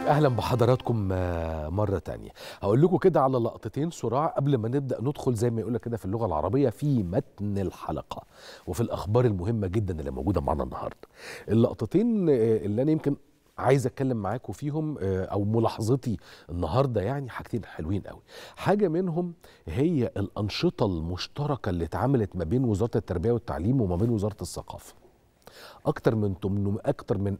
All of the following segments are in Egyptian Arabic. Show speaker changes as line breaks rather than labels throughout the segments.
اهلا بحضراتكم مره تانية هقول لكم كده على لقطتين صراع قبل ما نبدا ندخل زي ما يقول كده في اللغه العربيه في متن الحلقه وفي الاخبار المهمه جدا اللي موجوده معانا النهارده اللقطتين اللي انا يمكن عايز اتكلم معاكم فيهم او ملاحظتي النهارده يعني حاجتين حلوين قوي حاجه منهم هي الانشطه المشتركه اللي اتعملت ما بين وزاره التربيه والتعليم وما بين وزاره الثقافه اكتر من 800 اكتر من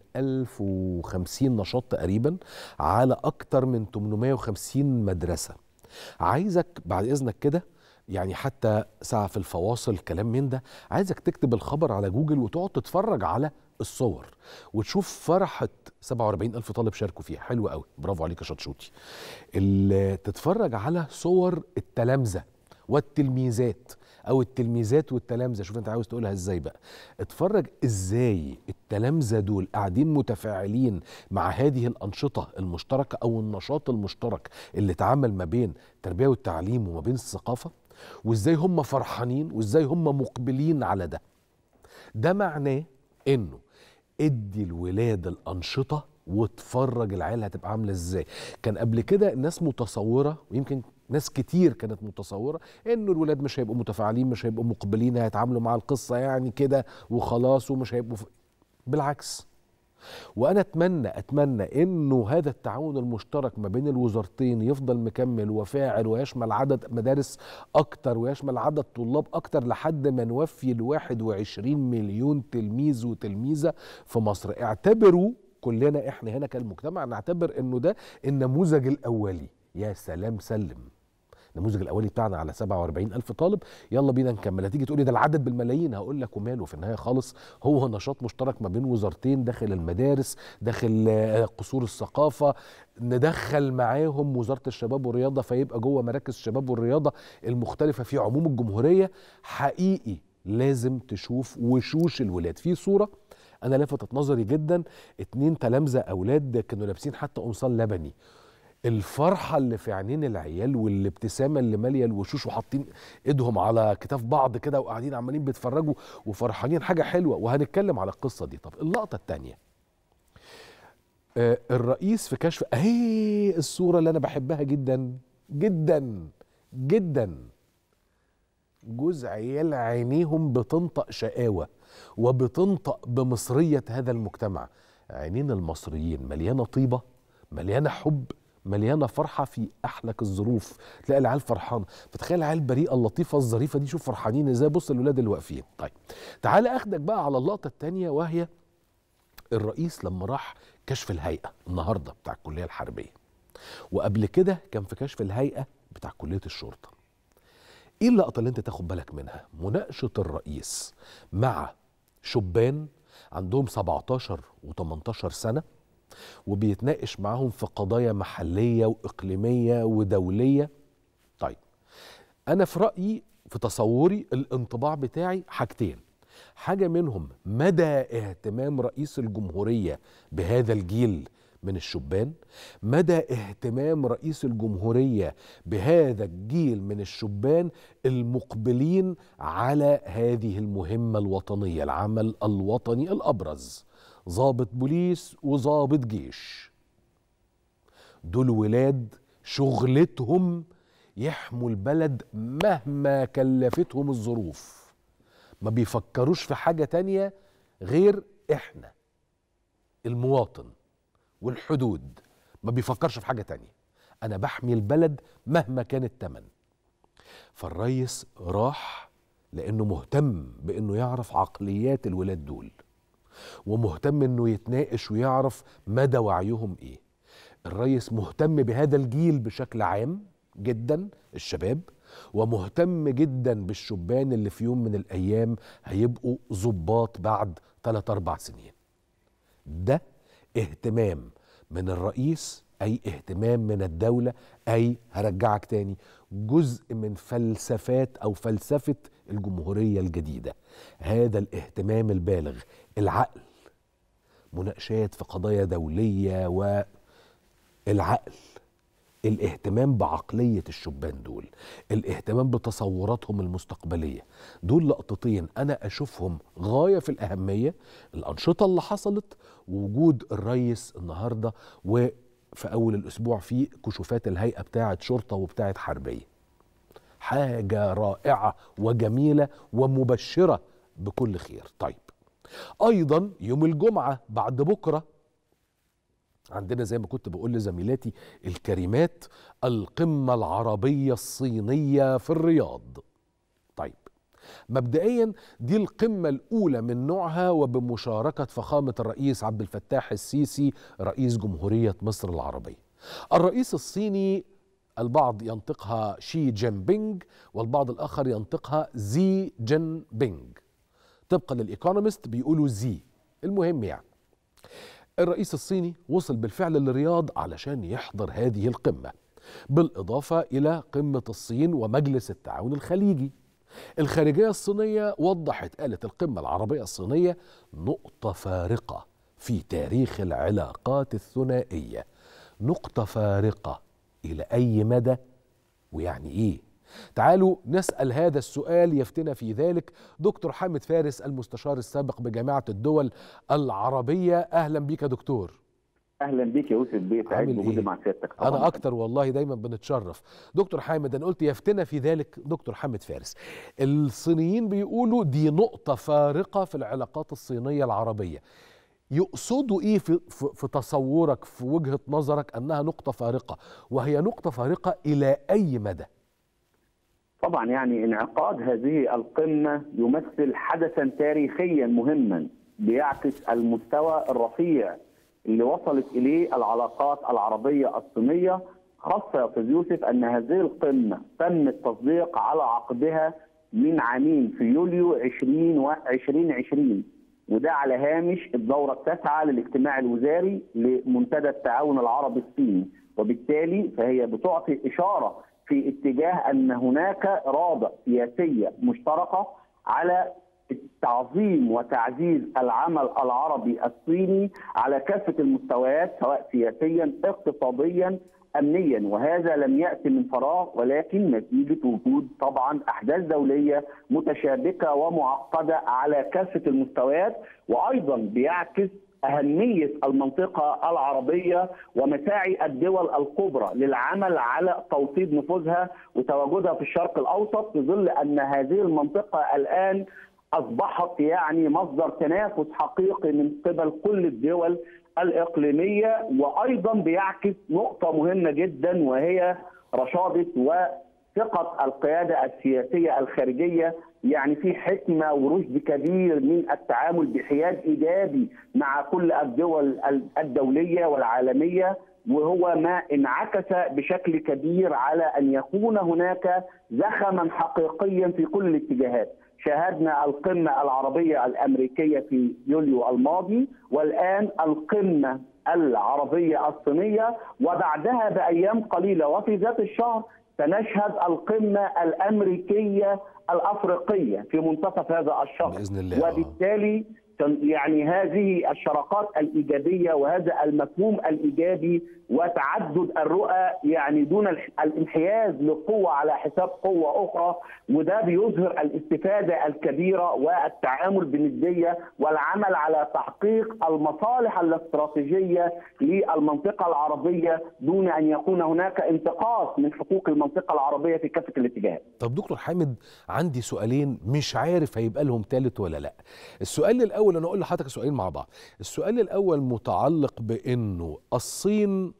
1050 نشاط تقريبا على اكتر من 850 مدرسه عايزك بعد اذنك كده يعني حتى ساعة في الفواصل كلام من ده عايزك تكتب الخبر على جوجل وتقعد تتفرج على الصور وتشوف فرحة 47 ألف طالب شاركوا فيها حلو قوي برافو عليك يا شطشوتي اللي تتفرج على صور التلامذة والتلميذات او التلميذات والتلامذه شوف انت عاوز تقولها ازاي بقى اتفرج ازاي التلامذه دول قاعدين متفاعلين مع هذه الانشطه المشتركه او النشاط المشترك اللي اتعمل ما بين التربيه والتعليم وما بين الثقافه وازاي هم فرحانين وازاي هم مقبلين على ده ده معناه انه ادي الولاد الانشطه واتفرج العيال هتبقى عامله ازاي كان قبل كده الناس متصوره ويمكن ناس كتير كانت متصوره انه الولاد مش هيبقوا متفاعلين مش هيبقوا مقبلين هيتعاملوا مع القصه يعني كده وخلاص ومش هيبقوا ف... بالعكس وانا اتمنى اتمنى انه هذا التعاون المشترك ما بين الوزارتين يفضل مكمل وفاعل ويشمل عدد مدارس اكتر ويشمل عدد طلاب اكتر لحد ما نوفي ال 21 مليون تلميذ وتلميذه في مصر اعتبروا كلنا احنا هنا كالمجتمع نعتبر انه ده النموذج الاولي يا سلام سلم النموذج الاولي بتاعنا على 47 الف طالب يلا بينا نكمل هتيجي تقولي ده العدد بالملايين هقول لك وماله في النهايه خالص هو نشاط مشترك ما بين وزارتين داخل المدارس داخل قصور الثقافه ندخل معاهم وزاره الشباب والرياضه فيبقى جوه مراكز الشباب والرياضه المختلفه في عموم الجمهوريه حقيقي لازم تشوف وشوش الولاد في صوره انا لفتت نظري جدا اتنين تلامذه اولاد كانوا لابسين حتى قمصان لبني الفرحه اللي في عينين العيال والابتسامه اللي ماليه الوشوش وحاطين ايدهم على كتاف بعض كده وقاعدين عمالين بيتفرجوا وفرحانين حاجه حلوه وهنتكلم على القصه دي طب اللقطه الثانيه آه الرئيس في كشف اهي الصوره اللي انا بحبها جدا جدا جدا جوز عيال عينيهم بتنطق شقاوه وبتنطق بمصريه هذا المجتمع عينين المصريين مليانه طيبه مليانه حب مليانه فرحه في احلك الظروف تلاقي العيال فرحانه فتخيل العيال البريئه اللطيفه الظريفه دي شوف فرحانين ازاي بص الولاد اللي واقفين طيب تعالى اخدك بقى على اللقطه الثانيه وهي الرئيس لما راح كشف الهيئه النهارده بتاع الكليه الحربيه وقبل كده كان في كشف الهيئه بتاع كليه الشرطه ايه اللقطه اللي انت تاخد بالك منها مناقشه الرئيس مع شبان عندهم 17 و18 سنه وبيتناقش معاهم في قضايا محليه واقليميه ودوليه طيب انا في رايي في تصوري الانطباع بتاعي حاجتين حاجه منهم مدى اهتمام رئيس الجمهوريه بهذا الجيل من الشبان مدى اهتمام رئيس الجمهوريه بهذا الجيل من الشبان المقبلين على هذه المهمه الوطنيه العمل الوطني الابرز ضابط بوليس وضابط جيش دول ولاد شغلتهم يحموا البلد مهما كلفتهم الظروف ما بيفكروش في حاجة تانية غير احنا المواطن والحدود ما بيفكرش في حاجة تانية انا بحمي البلد مهما كان التمن فالريس راح لانه مهتم بانه يعرف عقليات الولاد دول ومهتم انه يتناقش ويعرف مدى وعيهم ايه الريس مهتم بهذا الجيل بشكل عام جدا الشباب ومهتم جدا بالشبان اللي في يوم من الايام هيبقوا ظباط بعد 3 4 سنين ده اهتمام من الرئيس اي اهتمام من الدوله اي هرجعك تاني جزء من فلسفات او فلسفه الجمهوريه الجديده هذا الاهتمام البالغ العقل مناقشات في قضايا دوليه والعقل الاهتمام بعقليه الشبان دول الاهتمام بتصوراتهم المستقبليه دول لقطتين انا اشوفهم غايه في الاهميه الانشطه اللي حصلت ووجود الريس النهارده و في اول الاسبوع في كشوفات الهيئه بتاعه شرطه وبتاعه حربيه حاجه رائعه وجميله ومبشره بكل خير طيب ايضا يوم الجمعه بعد بكره عندنا زي ما كنت بقول لزميلاتي الكريمات القمه العربيه الصينيه في الرياض طيب مبدئيا دي القمة الأولى من نوعها وبمشاركة فخامة الرئيس عبد الفتاح السيسي رئيس جمهورية مصر العربية. الرئيس الصيني البعض ينطقها شي جين بينج والبعض الآخر ينطقها زي جين بينج. طبقا للإيكونومست بيقولوا زي. المهم يعني الرئيس الصيني وصل بالفعل للرياض علشان يحضر هذه القمة بالإضافة إلى قمة الصين ومجلس التعاون الخليجي الخارجية الصينية وضحت قالت القمة العربية الصينية نقطة فارقة في تاريخ العلاقات الثنائية نقطة فارقة إلى أي مدى ويعني إيه تعالوا نسأل هذا السؤال يفتنا في ذلك دكتور حامد فارس المستشار السابق بجامعة الدول العربية أهلا بك دكتور
اهلا بيك يا يوسف بيه سعيد
عامل
بوجودي
إيه؟
مع سيادتك
أنا أكتر والله دايما بنتشرف دكتور حامد أنا قلت يفتنا في ذلك دكتور حامد فارس الصينيين بيقولوا دي نقطة فارقة في العلاقات الصينية العربية يقصدوا ايه في, في, في تصورك في وجهة نظرك انها نقطة فارقة وهي نقطة فارقة الى اي مدى
طبعا يعني انعقاد هذه القمه يمثل حدثا تاريخيا مهما بيعكس المستوى الرفيع اللي وصلت اليه العلاقات العربيه الصينيه خاصه يا استاذ يوسف ان هذه القمه تم التصديق على عقدها من عامين في يوليو 20 و 2020 وده على هامش الدوره التاسعه للاجتماع الوزاري لمنتدى التعاون العربي الصيني وبالتالي فهي بتعطي اشاره في اتجاه ان هناك اراده سياسيه مشتركه على تعظيم وتعزيز العمل العربي الصيني على كافه المستويات سواء سياسيا اقتصاديا امنيا وهذا لم ياتي من فراغ ولكن نتيجه وجود طبعا احداث دوليه متشابكه ومعقده على كافه المستويات وايضا بيعكس أهمية المنطقة العربية ومساعي الدول الكبرى للعمل على توطيد نفوذها وتواجدها في الشرق الأوسط في ظل أن هذه المنطقة الآن أصبحت يعني مصدر تنافس حقيقي من قبل كل الدول الإقليمية وأيضا بيعكس نقطة مهمة جدا وهي رشادة وثقة القيادة السياسية الخارجية يعني في حكمه ورشد كبير من التعامل بحياد ايجابي مع كل الدول الدوليه والعالميه وهو ما انعكس بشكل كبير على ان يكون هناك زخما حقيقيا في كل الاتجاهات. شاهدنا القمه العربيه الامريكيه في يوليو الماضي والان القمه العربيه الصينيه وبعدها بايام قليله وفي ذات الشهر سنشهد القمه الامريكيه الافريقيه في منتصف هذا الشهر
بإذن الله.
وبالتالي يعني هذه الشراكات الايجابيه وهذا المفهوم الايجابي وتعدد الرؤى يعني دون الانحياز لقوه على حساب قوه اخرى وده بيظهر الاستفاده الكبيره والتعامل بنديه والعمل على تحقيق المصالح الاستراتيجيه للمنطقه العربيه دون ان يكون هناك انتقاص من حقوق المنطقه العربيه في كافه الاتجاهات.
طب دكتور حامد عندي سؤالين مش عارف هيبقى لهم ثالث ولا لا السؤال الاول انا اقول لحضرتك سؤالين مع بعض السؤال الاول متعلق بانه الصين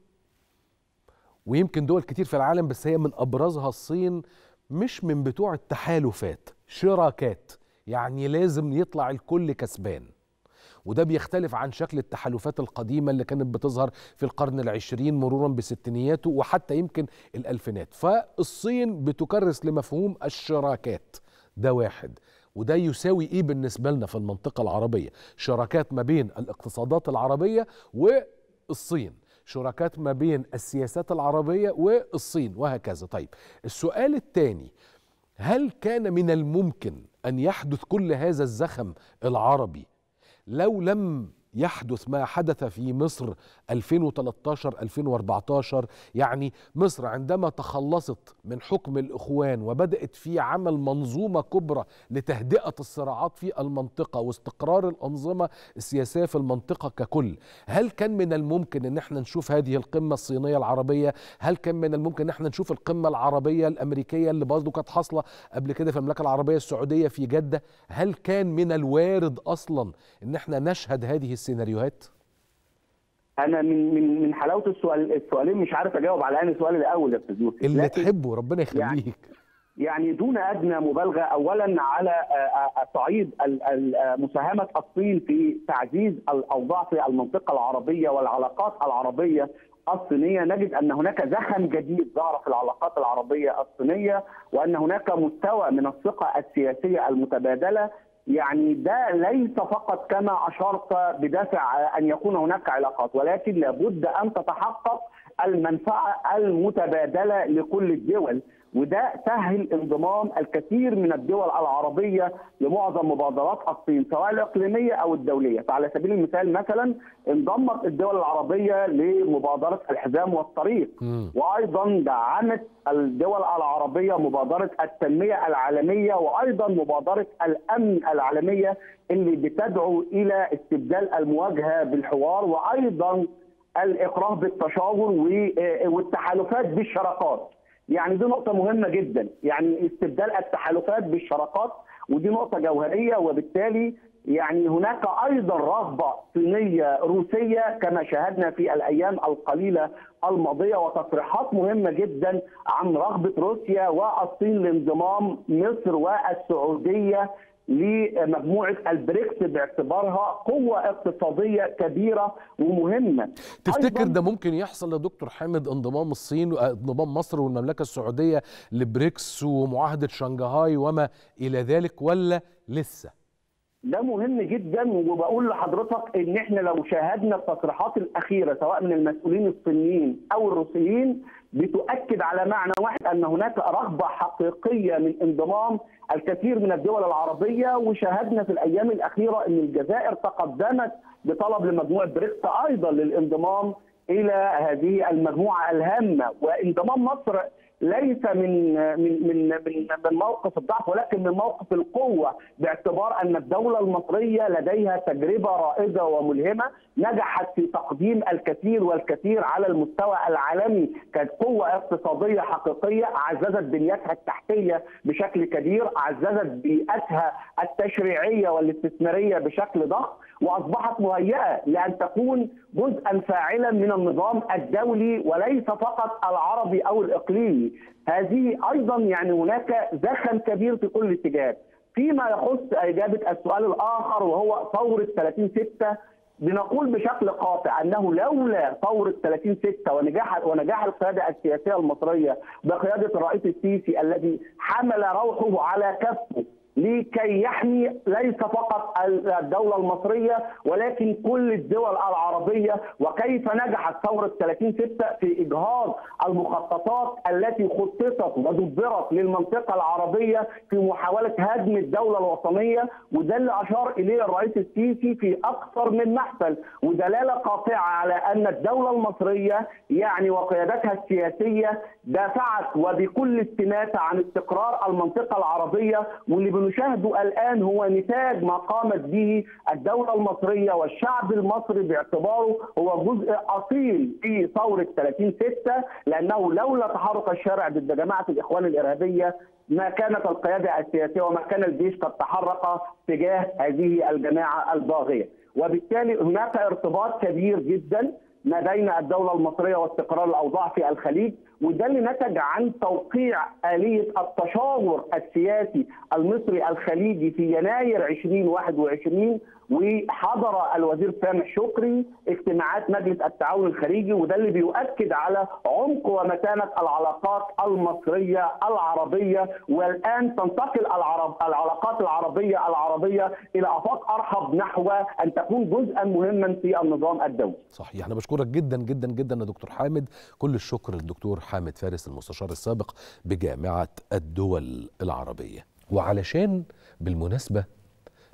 ويمكن دول كتير في العالم بس هي من ابرزها الصين مش من بتوع التحالفات شراكات يعني لازم يطلع الكل كسبان وده بيختلف عن شكل التحالفات القديمة اللي كانت بتظهر في القرن العشرين مرورا بستينياته وحتى يمكن الألفينات فالصين بتكرس لمفهوم الشراكات ده واحد وده يساوي ايه بالنسبة لنا في المنطقة العربية شراكات ما بين الاقتصادات العربية والصين شراكات ما بين السياسات العربية والصين وهكذا طيب السؤال الثاني هل كان من الممكن أن يحدث كل هذا الزخم العربي لو لم يحدث ما حدث في مصر 2013 2014 يعني مصر عندما تخلصت من حكم الاخوان وبدات في عمل منظومه كبرى لتهدئه الصراعات في المنطقه واستقرار الانظمه السياسيه في المنطقه ككل هل كان من الممكن ان احنا نشوف هذه القمه الصينيه العربيه هل كان من الممكن ان احنا نشوف القمه العربيه الامريكيه اللي برضه كانت حاصله قبل كده في المملكه العربيه السعوديه في جده هل كان من الوارد اصلا ان احنا نشهد هذه السيناريوهات
انا من من من حلاوه السؤال السؤالين مش عارف اجاوب على انهي السؤال الاول يا استاذ يوسف
اللي
لكن
تحبه ربنا يخليك
يعني دون ادنى مبالغه اولا على آه، آه، صعيد ال- ال- آه، مساهمه الصين في تعزيز الاوضاع في المنطقه العربيه والعلاقات العربيه الصينيه نجد ان هناك زخم جديد ظهر في العلاقات العربيه الصينيه وان هناك مستوى من الثقه السياسيه المتبادله يعني ده ليس فقط كما اشرت بدافع ان يكون هناك علاقات ولكن لابد ان تتحقق المنفعه المتبادله لكل الدول وده سهل انضمام الكثير من الدول العربيه لمعظم مبادرات الصين سواء الاقليميه او الدوليه، فعلى سبيل المثال مثلا انضمت الدول العربيه لمبادره الحزام والطريق
مم.
وايضا دعمت الدول العربيه مبادره التنميه العالميه وايضا مبادره الامن العالميه اللي بتدعو الى استبدال المواجهه بالحوار وايضا الاقرار بالتشاور و- والتحالفات بالشراكات. يعني دي نقطة مهمة جدا، يعني استبدال التحالفات بالشراكات ودي نقطة جوهرية وبالتالي يعني هناك ايضا رغبه صينيه روسيه كما شاهدنا في الايام القليله الماضيه وتصريحات مهمه جدا عن رغبه روسيا والصين لانضمام مصر والسعوديه لمجموعه البريكس باعتبارها قوه اقتصاديه كبيره ومهمه.
تفتكر
أيضاً
ده ممكن يحصل يا دكتور حامد انضمام الصين آه، انضمام مصر والمملكه السعوديه لبريكس ومعاهده شنغهاي وما الى ذلك ولا لسه؟
ده مهم جدا وبقول لحضرتك ان احنا لو شاهدنا التصريحات الاخيره سواء من المسؤولين الصينيين او الروسيين بتؤكد على معنى واحد ان هناك رغبه حقيقيه من انضمام الكثير من الدول العربيه وشاهدنا في الايام الاخيره ان الجزائر تقدمت بطلب لمجموعه بريكس ايضا للانضمام الى هذه المجموعه الهامه وانضمام مصر ليس من من من من من موقف الضعف ولكن من موقف القوه باعتبار ان الدوله المصريه لديها تجربه رائده وملهمه نجحت في تقديم الكثير والكثير على المستوى العالمي كانت قوه اقتصاديه حقيقيه عززت بنيتها التحتيه بشكل كبير عززت بيئتها التشريعيه والاستثماريه بشكل ضخم واصبحت مهيئه لان تكون جزءا فاعلا من النظام الدولي وليس فقط العربي او الاقليمي. هذه ايضا يعني هناك زخم كبير في كل اتجاه. فيما يخص اجابه السؤال الاخر وهو ثوره 30 6 بنقول بشكل قاطع انه لولا ثوره 30 6 ونجاح ونجاح القياده السياسيه المصريه بقياده الرئيس السيسي الذي حمل روحه على كفه لكي يحمي ليس فقط الدولة المصرية ولكن كل الدول العربية وكيف نجحت ثورة 30 6 في إجهاض المخططات التي خططت ودبرت للمنطقة العربية في محاولة هدم الدولة الوطنية وده اللي أشار إليه الرئيس السيسي في أكثر من محفل ودلالة قاطعة على أن الدولة المصرية يعني وقيادتها السياسية دافعت وبكل استماتة عن استقرار المنطقة العربية واللي بنشاهده الآن هو نتاج ما قامت به الدولة المصرية والشعب المصري باعتباره هو جزء أصيل في ثورة 30 6 لأنه لولا تحرك الشارع ضد جماعة الإخوان الإرهابية ما كانت القيادة السياسية وما كان الجيش قد تحرك تجاه هذه الجماعة الباغية وبالتالي هناك ارتباط كبير جدا ما بين الدولة المصرية واستقرار الأوضاع في الخليج وده اللي نتج عن توقيع آلية التشاور السياسي المصري الخليجي في يناير 2021 وحضر الوزير سامح شكري اجتماعات مجلس التعاون الخليجي وده اللي بيؤكد على عمق ومتانة العلاقات المصرية العربية والآن تنتقل العرب العلاقات العربية العربية إلى آفاق أرحب نحو أن تكون جزءا مهما في النظام الدولي
صحيح انا بشكرك جدا جدا جدا يا دكتور حامد كل الشكر للدكتور حامد فارس المستشار السابق بجامعه الدول العربيه وعلشان بالمناسبه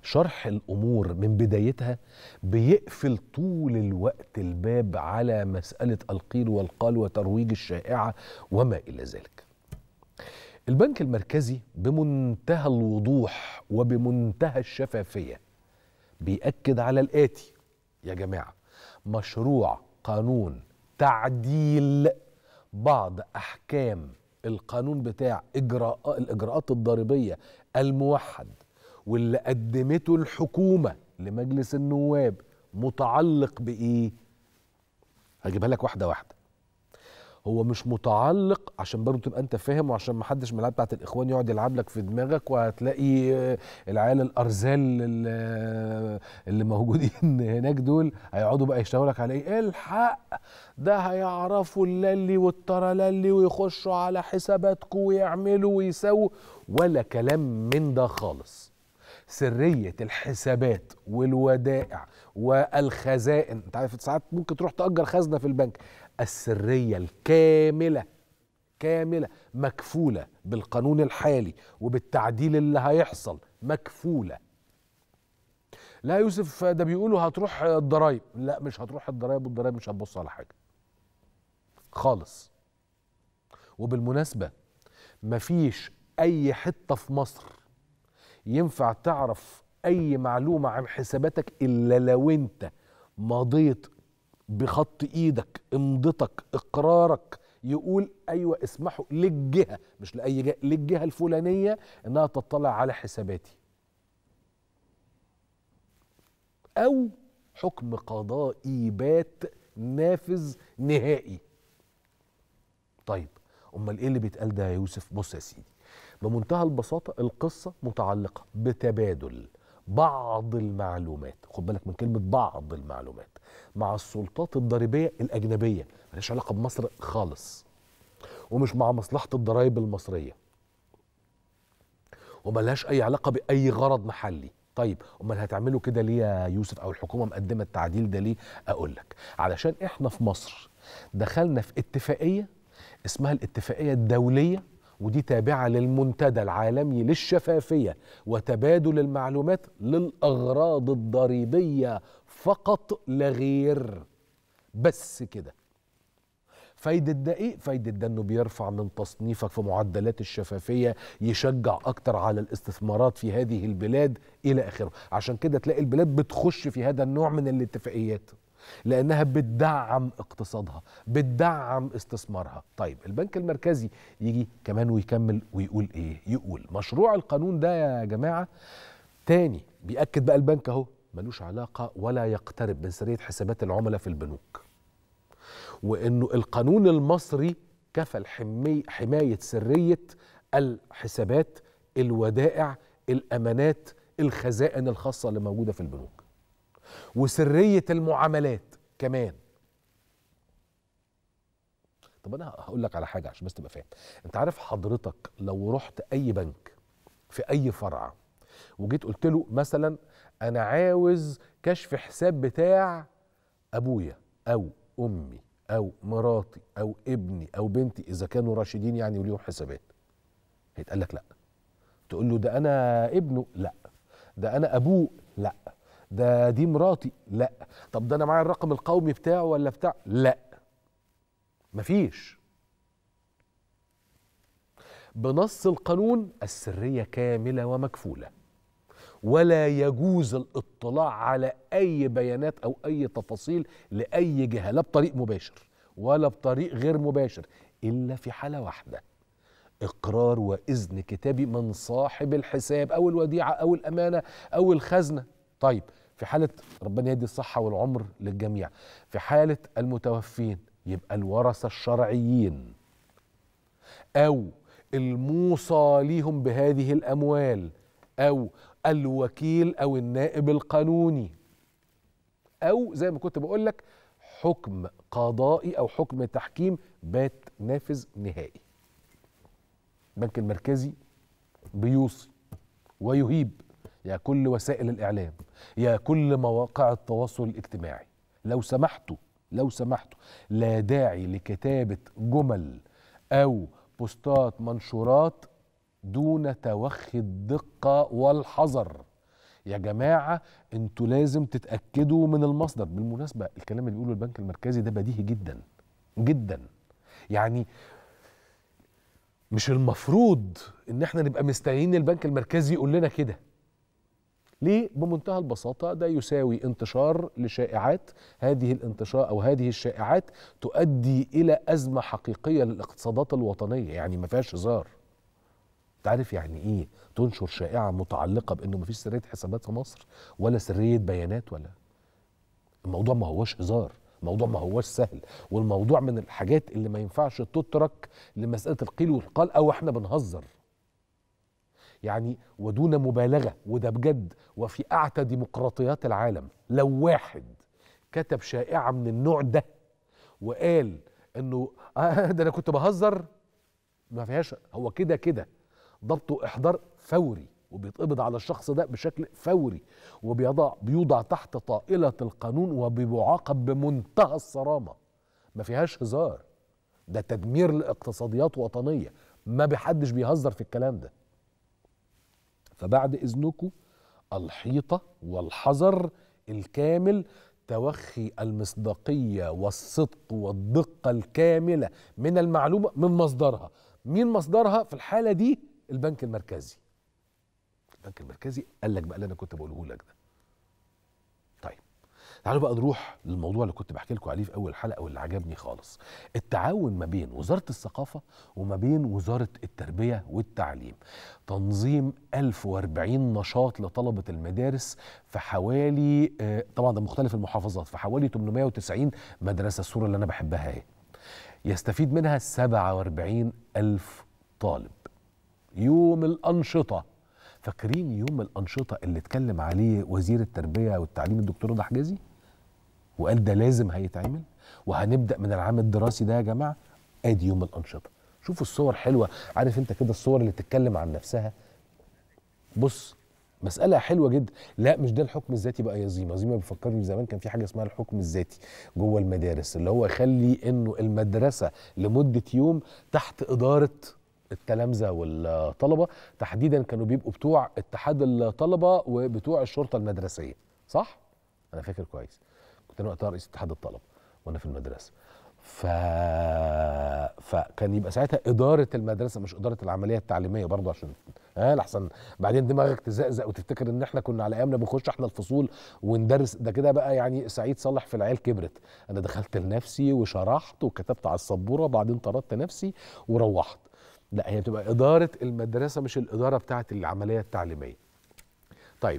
شرح الامور من بدايتها بيقفل طول الوقت الباب على مساله القيل والقال وترويج الشائعه وما الى ذلك. البنك المركزي بمنتهى الوضوح وبمنتهى الشفافيه بيأكد على الآتي يا جماعة مشروع قانون تعديل بعض أحكام القانون بتاع إجراء الإجراءات الضريبية الموحد واللي قدمته الحكومة لمجلس النواب متعلق بإيه؟ هجيبها لك واحدة واحدة هو مش متعلق عشان برضه تبقى انت فاهم وعشان ما حدش من العيال بتاعت الاخوان يقعد يلعب لك في دماغك وهتلاقي آه، العيال الارذال اللي, اللي موجودين هناك دول هيقعدوا بقى يشتغلوا لك على ايه الحق ده هيعرفوا الللي والترللي ويخشوا على حساباتكم ويعملوا ويسووا ولا كلام من ده خالص سرية الحسابات والودائع والخزائن انت عارف ساعات ممكن تروح تأجر خزنة في البنك السرية الكاملة كاملة مكفولة بالقانون الحالي وبالتعديل اللي هيحصل مكفولة لا يوسف ده بيقولوا هتروح الضرايب لا مش هتروح الضرايب والضرايب مش هتبص على حاجة خالص وبالمناسبة مفيش أي حتة في مصر ينفع تعرف أي معلومة عن حساباتك إلا لو أنت مضيت بخط ايدك امضتك اقرارك يقول ايوه اسمحوا للجهه مش لاي جهه للجهه الفلانيه انها تطلع على حساباتي او حكم قضائي بات نافذ نهائي طيب امال ايه اللي بيتقال ده يا يوسف بص يا سيدي بمنتهى البساطه القصه متعلقه بتبادل بعض المعلومات خد بالك من كلمه بعض المعلومات مع السلطات الضريبيه الاجنبيه ملهاش علاقه بمصر خالص ومش مع مصلحه الضرائب المصريه وملهاش اي علاقه باي غرض محلي طيب امال هتعملوا كده ليه يا يوسف او الحكومه مقدمه التعديل ده ليه اقول لك علشان احنا في مصر دخلنا في اتفاقيه اسمها الاتفاقيه الدوليه ودي تابعه للمنتدى العالمي للشفافيه وتبادل المعلومات للاغراض الضريبيه فقط لا غير بس كده فايدة ده ايه؟ فايدة ده انه بيرفع من تصنيفك في معدلات الشفافية يشجع اكتر على الاستثمارات في هذه البلاد الى اخره عشان كده تلاقي البلاد بتخش في هذا النوع من الاتفاقيات لانها بتدعم اقتصادها بتدعم استثمارها طيب البنك المركزي يجي كمان ويكمل ويقول ايه يقول مشروع القانون ده يا جماعة تاني بيأكد بقى البنك اهو ملوش علاقة ولا يقترب من سرية حسابات العملاء في البنوك وانه القانون المصري كفل حمي حمايه سريه الحسابات الودائع الامانات الخزائن الخاصه اللي موجوده في البنوك وسريه المعاملات كمان طب انا هقول لك على حاجه عشان بس تبقى فاهم انت عارف حضرتك لو رحت اي بنك في اي فرع وجيت قلت له مثلا انا عاوز كشف حساب بتاع ابويا او امي او مراتي او ابني او بنتي اذا كانوا راشدين يعني وليهم حسابات هيتقال لك لا تقول له ده انا ابنه لا ده انا ابوه لا ده دي مراتي لا طب ده انا معايا الرقم القومي بتاعه ولا بتاع لا مفيش بنص القانون السريه كامله ومكفوله ولا يجوز الاطلاع على اي بيانات او اي تفاصيل لاي جهه لا بطريق مباشر ولا بطريق غير مباشر الا في حاله واحده اقرار واذن كتابي من صاحب الحساب او الوديعه او الامانه او الخزنه طيب في حاله ربنا يدي الصحه والعمر للجميع في حاله المتوفين يبقى الورثه الشرعيين او الموصى ليهم بهذه الاموال او الوكيل او النائب القانوني او زي ما كنت بقول لك حكم قضائي او حكم تحكيم بات نافذ نهائي البنك المركزي بيوصي ويهيب يا كل وسائل الاعلام يا كل مواقع التواصل الاجتماعي لو سمحتوا لو سمحتوا لا داعي لكتابه جمل او بوستات منشورات دون توخي الدقة والحذر يا جماعه انتوا لازم تتاكدوا من المصدر بالمناسبه الكلام اللي بيقوله البنك المركزي ده بديهي جدا جدا يعني مش المفروض ان احنا نبقى مستنيين البنك المركزي يقول لنا كده ليه بمنتهى البساطه ده يساوي انتشار لشائعات هذه الانتشار او هذه الشائعات تؤدي الى ازمه حقيقيه للاقتصادات الوطنيه يعني ما فيهاش هزار تعرف يعني ايه تنشر شائعه متعلقه بانه ما فيش سريه حسابات في مصر ولا سريه بيانات ولا الموضوع ما هوش هزار الموضوع ما هوش سهل والموضوع من الحاجات اللي ما ينفعش تترك لمساله القيل والقال او احنا بنهزر يعني ودون مبالغه وده بجد وفي اعتى ديمقراطيات العالم لو واحد كتب شائعه من النوع ده وقال انه آه ده انا كنت بهزر ما فيهاش هو كده كده ضبط واحضار فوري وبيتقبض على الشخص ده بشكل فوري وبيضع بيوضع تحت طائله القانون وبيعاقب بمنتهى الصرامه ما فيهاش هزار ده تدمير لاقتصاديات وطنيه ما بحدش بيهزر في الكلام ده فبعد اذنكم الحيطه والحذر الكامل توخي المصداقيه والصدق والدقه الكامله من المعلومه من مصدرها مين مصدرها في الحاله دي البنك المركزي البنك المركزي قال لك بقى اللي انا كنت بقوله لك ده طيب تعالوا بقى نروح للموضوع اللي كنت بحكي لكم عليه في اول حلقه واللي عجبني خالص التعاون ما بين وزاره الثقافه وما بين وزاره التربيه والتعليم تنظيم 1040 نشاط لطلبه المدارس في حوالي آه، طبعا ده مختلف المحافظات في حوالي 890 مدرسه الصوره اللي انا بحبها اهي يستفيد منها 47 ألف طالب يوم الأنشطة فاكرين يوم الأنشطة اللي اتكلم عليه وزير التربية والتعليم الدكتور رضا حجازي وقال ده لازم هيتعمل وهنبدأ من العام الدراسي ده يا جماعة ادي يوم الأنشطة شوفوا الصور حلوة عارف انت كده الصور اللي تتكلم عن نفسها بص مسألة حلوة جدا لا مش ده الحكم الذاتي بقى يا زيما زيما بيفكرني زمان كان في حاجة اسمها الحكم الذاتي جوه المدارس اللي هو يخلي انه المدرسة لمدة يوم تحت إدارة التلامذة والطلبة تحديدا كانوا بيبقوا بتوع اتحاد الطلبة وبتوع الشرطة المدرسية صح؟ أنا فاكر كويس كنت أنا وقتها رئيس اتحاد الطلبة وأنا في المدرسة ف... فكان يبقى ساعتها إدارة المدرسة مش إدارة العملية التعليمية برضه عشان ها لحسن بعدين دماغك تزقزق وتفتكر ان احنا كنا على ايامنا بنخش احنا الفصول وندرس ده كده بقى يعني سعيد صالح في العيال كبرت انا دخلت لنفسي وشرحت وكتبت على السبوره وبعدين طردت نفسي وروحت لا هي بتبقى اداره المدرسه مش الاداره بتاعه العمليه التعليميه طيب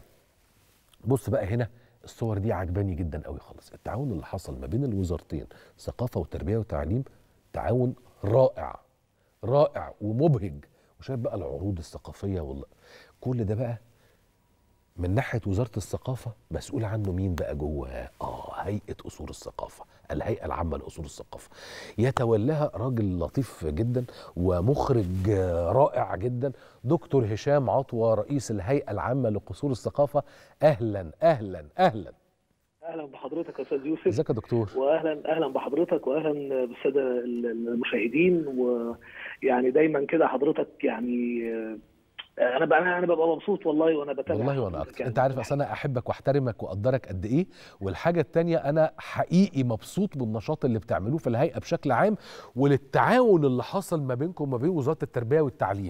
بص بقى هنا الصور دي عجباني جدا قوي خالص التعاون اللي حصل ما بين الوزارتين ثقافه وتربيه وتعليم تعاون رائع رائع ومبهج وشايف بقى العروض الثقافيه وال... كل ده بقى من ناحيه وزاره الثقافه مسؤول عنه مين بقى جوه اه هيئه اصول الثقافه الهيئه العامه لاصول الثقافه يتولاها راجل لطيف جدا ومخرج آه، رائع جدا دكتور هشام عطوه رئيس الهيئه العامه لاصول الثقافه اهلا اهلا اهلا
اهلا بحضرتك يا استاذ يوسف
ازيك يا دكتور
واهلا اهلا بحضرتك واهلا بالساده المشاهدين ويعني دايما كده حضرتك يعني انا بقى انا ببقى مبسوط والله وانا بتابع
والله وانا
حضرتك
اكتر
يعني.
انت عارف اصل انا احبك واحترمك واقدرك قد ايه والحاجه التانية انا حقيقي مبسوط بالنشاط اللي بتعملوه في الهيئه بشكل عام وللتعاون اللي حصل ما بينكم وما بين وزاره التربيه والتعليم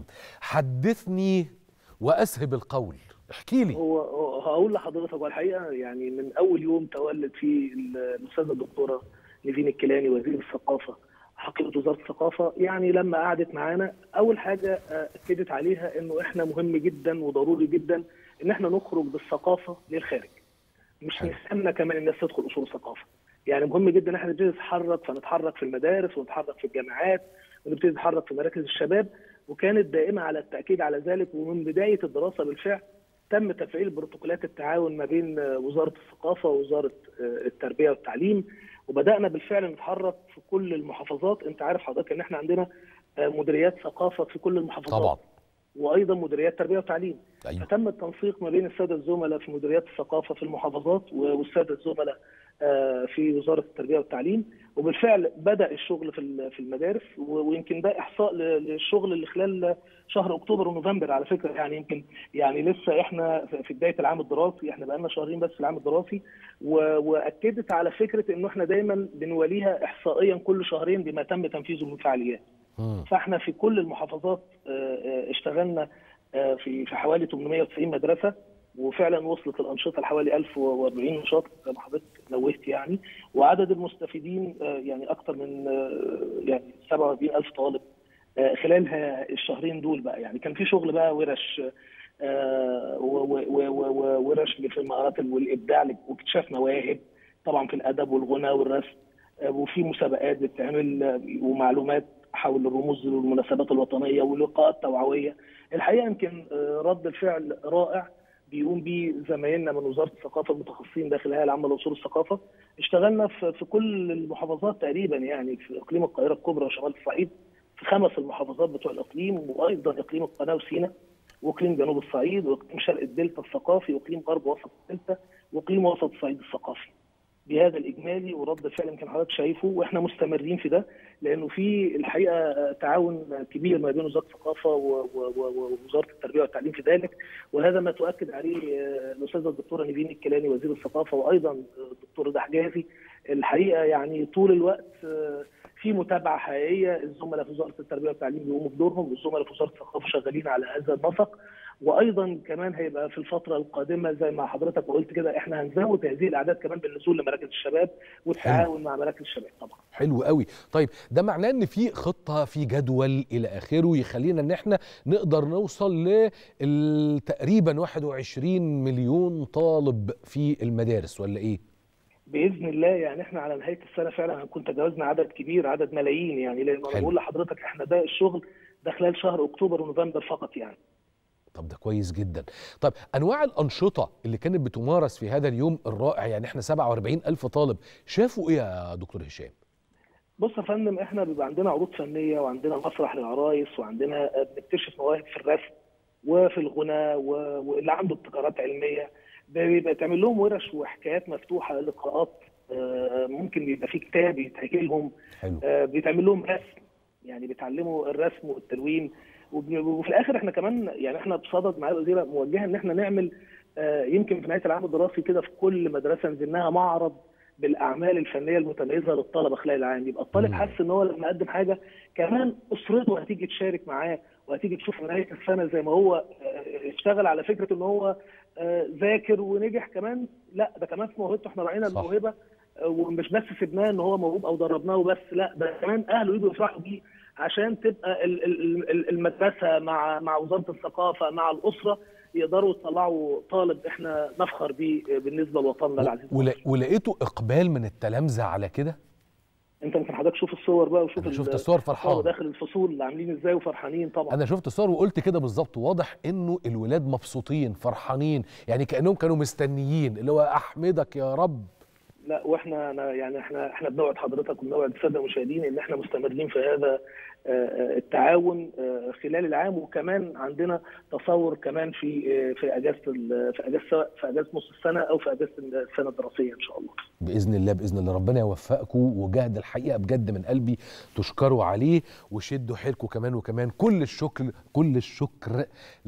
حدثني واسهب القول احكي لي
هو هو- هقول لحضرتك هو الحقيقه يعني من اول يوم تولد فيه الاستاذه الدكتوره نيفين الكيلاني وزير الثقافه حقيقه وزاره الثقافه يعني لما قعدت معانا اول حاجه آه، اكدت عليها انه احنا مهم جدا وضروري جدا ان احنا نخرج بالثقافه للخارج مش
حلو.
نستنى كمان الناس تدخل اصول الثقافه يعني مهم جدا ان احنا نبتدي نتحرك فنتحرك في المدارس ونتحرك في الجامعات ونبتدي نتحرك في مراكز الشباب وكانت دائمه على التاكيد على ذلك ومن بدايه الدراسه بالفعل تم تفعيل بروتوكولات التعاون ما بين آه، وزاره الثقافه ووزاره آه، التربيه والتعليم وبدانا بالفعل نتحرك في كل المحافظات انت عارف حضرتك ان احنا عندنا آه، مديريات ثقافه في كل المحافظات
طبعا
وايضا مديريات تربيه وتعليم
ايوه
فتم التنسيق ما بين الساده الزملاء في مديريات الثقافه في المحافظات والساده الزملاء في وزاره التربيه والتعليم وبالفعل بدا الشغل في في المدارس ويمكن ده احصاء للشغل اللي خلال شهر اكتوبر ونوفمبر على فكره يعني يمكن يعني لسه احنا في بدايه العام الدراسي احنا بقى لنا شهرين بس في العام الدراسي واكدت على فكره انه احنا دايما بنوليها احصائيا كل شهرين بما تم تنفيذه من فعاليات. فاحنا في كل المحافظات اشتغلنا في في حوالي 890 مدرسه وفعلا وصلت الانشطه لحوالي 1040 نشاط زي ما حضرتك نوهت يعني وعدد المستفيدين يعني اكثر من يعني 47000 طالب خلال الشهرين دول بقى يعني كان في شغل بقى ورش وورش في المهارات والابداع واكتشاف مواهب طبعا في الادب والغنى والرسم وفي مسابقات بتتعمل ومعلومات حول الرموز والمناسبات الوطنيه ولقاءات توعويه الحقيقه يمكن رد الفعل رائع بيقوم بيه زمايلنا من وزاره الثقافه المتخصصين داخل الهيئه العامه لاصول الثقافه اشتغلنا في, في كل المحافظات تقريبا يعني في اقليم القاهره الكبرى وشمال الصعيد في خمس المحافظات بتوع الاقليم وايضا اقليم القناه وسيناء واقليم جنوب الصعيد واقليم شرق الدلتا الثقافي واقليم غرب وسط الدلتا واقليم وسط الصعيد الثقافي. بهذا الاجمالي ورد الفعل يمكن حضرتك شايفه واحنا مستمرين في ده لانه في الحقيقه تعاون كبير ما بين وزاره الثقافه ووزاره التربيه والتعليم في ذلك وهذا ما تؤكد عليه الاستاذه الدكتوره نيفين الكيلاني وزير الثقافه وايضا الدكتور رضا حجازي الحقيقه يعني طول الوقت في متابعه حقيقيه الزملاء في وزاره التربيه والتعليم بيقوموا بدورهم والزملاء في وزاره الثقافه شغالين على هذا النسق وايضا كمان هيبقى في الفتره القادمه زي ما حضرتك قلت كده احنا هنزود هذه الاعداد كمان بالنزول لمراكز الشباب والتعاون مع مراكز الشباب طبعا
حلو قوي طيب ده معناه ان في خطه في جدول الى اخره يخلينا ان احنا نقدر نوصل ل تقريبا 21 مليون طالب في المدارس ولا ايه
باذن الله يعني احنا على نهايه السنه فعلا هنكون تجاوزنا عدد كبير عدد ملايين يعني لان انا بقول لحضرتك احنا ده الشغل ده خلال شهر اكتوبر ونوفمبر فقط يعني
طب ده كويس جدا طب انواع الانشطه اللي كانت بتمارس في هذا اليوم الرائع يعني احنا 47 الف طالب شافوا ايه يا دكتور هشام
بص يا فندم احنا بيبقى عندنا عروض فنيه وعندنا مسرح للعرايس وعندنا بنكتشف مواهب في الرسم وفي الغنى واللي عنده ابتكارات علميه بيبقى تعمل لهم ورش وحكايات مفتوحه لقاءات ممكن بيبقى في كتاب يتحكي لهم
حلو.
بيتعمل لهم رسم يعني بيتعلموا الرسم والتلوين وفي الاخر احنا كمان يعني احنا بصدد مع الوزيره موجهه ان احنا نعمل يمكن في نهايه العام الدراسي كده في كل مدرسه نزلناها معرض بالاعمال الفنيه المتميزه للطلبه خلال العام يبقى الطالب حاسس ان هو لما يقدم حاجه كمان اسرته هتيجي تشارك معاه وهتيجي تشوف نهايه السنه زي ما هو اشتغل على فكره ان هو ذاكر ونجح كمان لا ده كمان في موهبته احنا راعينا الموهبه ومش بس سيبناه ان هو موهوب او دربناه وبس لا ده كمان اهله يجوا يفرحوا بيه عشان تبقى المدرسه مع مع وزاره الثقافه مع الاسره يقدروا يطلعوا طالب احنا نفخر بيه بالنسبه لوطننا العزيز
ولا ولقيتوا اقبال من التلامذه على كده
انت ممكن حضرتك شوف الصور بقى وشوف
أنا شفت الصور فرحان
داخل الفصول عاملين ازاي وفرحانين طبعا
انا شفت الصور وقلت كده بالظبط واضح انه الولاد مبسوطين فرحانين يعني كانهم كانوا مستنيين اللي هو احمدك يا رب
لا واحنا أنا يعني احنا احنا بنوعد حضرتك وبنوعد الساده المشاهدين ان احنا مستمرين في هذا التعاون خلال العام وكمان عندنا تصور كمان في في اجازه في اجازه في اجازه نص السنه او في اجازه السنه الدراسيه ان شاء الله.
باذن الله باذن الله ربنا يوفقكم وجهد الحقيقه بجد من قلبي تشكروا عليه وشدوا حيلكم كمان وكمان كل الشكر كل الشكر